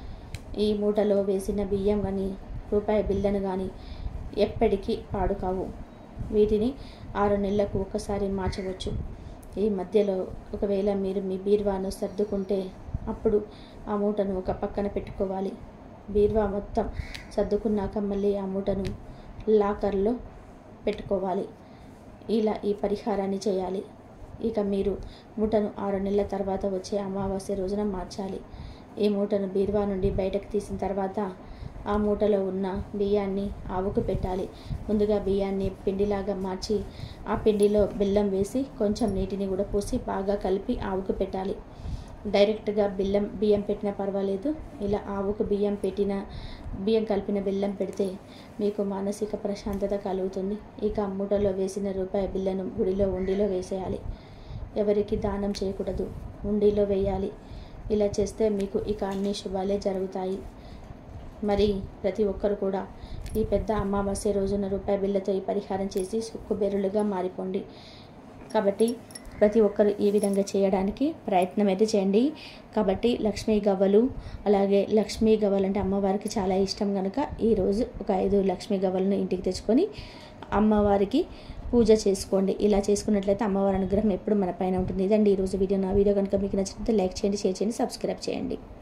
ఈ మూటలో వేసిన బియ్యం కానీ రూపాయి బిళ్ళను కానీ ఎప్పటికీ పాడు కావు వీటిని ఆరు నెలలకు ఒకసారి మార్చవచ్చు ఈ మధ్యలో ఒకవేళ మీరు మీ బీర్వాను సర్దుకుంటే అప్పుడు ఆ మూటను ఒక పక్కన పెట్టుకోవాలి బీర్వా మొత్తం సర్దుకున్నాక మళ్ళీ ఆ మూటను లాకర్లో పెట్టుకోవాలి ఇలా ఈ పరిహారాన్ని చేయాలి ఇక మీరు మూటను ఆరు నెలల తర్వాత వచ్చే అమావాస్య రోజున మార్చాలి ఈ మూటను బీరువా నుండి బయటకు తీసిన తర్వాత ఆ మూటలో ఉన్న బియ్యాన్ని ఆవుకు పెట్టాలి ముందుగా బియ్యాన్ని పిండిలాగా మార్చి ఆ పిండిలో బెల్లం వేసి కొంచెం నీటిని కూడా పోసి బాగా కలిపి ఆవుకు పెట్టాలి డైరెక్ట్గా బెల్లం బియ్యం పెట్టినా పర్వాలేదు ఇలా ఆవుకు బియ్యం పెట్టిన బియ్యం కలిపిన బెల్లం పెడితే మీకు మానసిక ప్రశాంతత కలుగుతుంది ఇక మూటలో వేసిన రూపాయి బిల్లను గుడిలో ఉండిలో వేసేయాలి ఎవరికి దానం చేయకూడదు ఉండిలో వేయాలి ఇలా చేస్తే మీకు ఇక అన్ని శుభాలే జరుగుతాయి మరి ప్రతి ఒక్కరు కూడా ఈ పెద్ద అమావాస్య రోజున రూపాయి బిళ్ళతో ఈ పరిహారం చేసి కుబేరులుగా మారిపోండి కాబట్టి ప్రతి ఒక్కరు ఈ విధంగా చేయడానికి ప్రయత్నం అయితే చేయండి కాబట్టి లక్ష్మీ గవ్వలు అలాగే లక్ష్మీ గవ్వలు అంటే అమ్మవారికి చాలా ఇష్టం కనుక ఈరోజు ఒక ఐదు లక్ష్మీ గవ్వలను ఇంటికి తెచ్చుకొని అమ్మవారికి పూజ చేసుకోండి ఇలా చేసుకున్నట్లయితే అమ్మవారి అనుగ్రహం ఎప్పుడు మన పైన ఉంటుంది ఇదండి ఈరోజు వీడియో నా వీడియో కనుక మీకు నచ్చితే లైక్ చేయండి షేర్ చేయండి సబ్స్క్రైబ్ చేయండి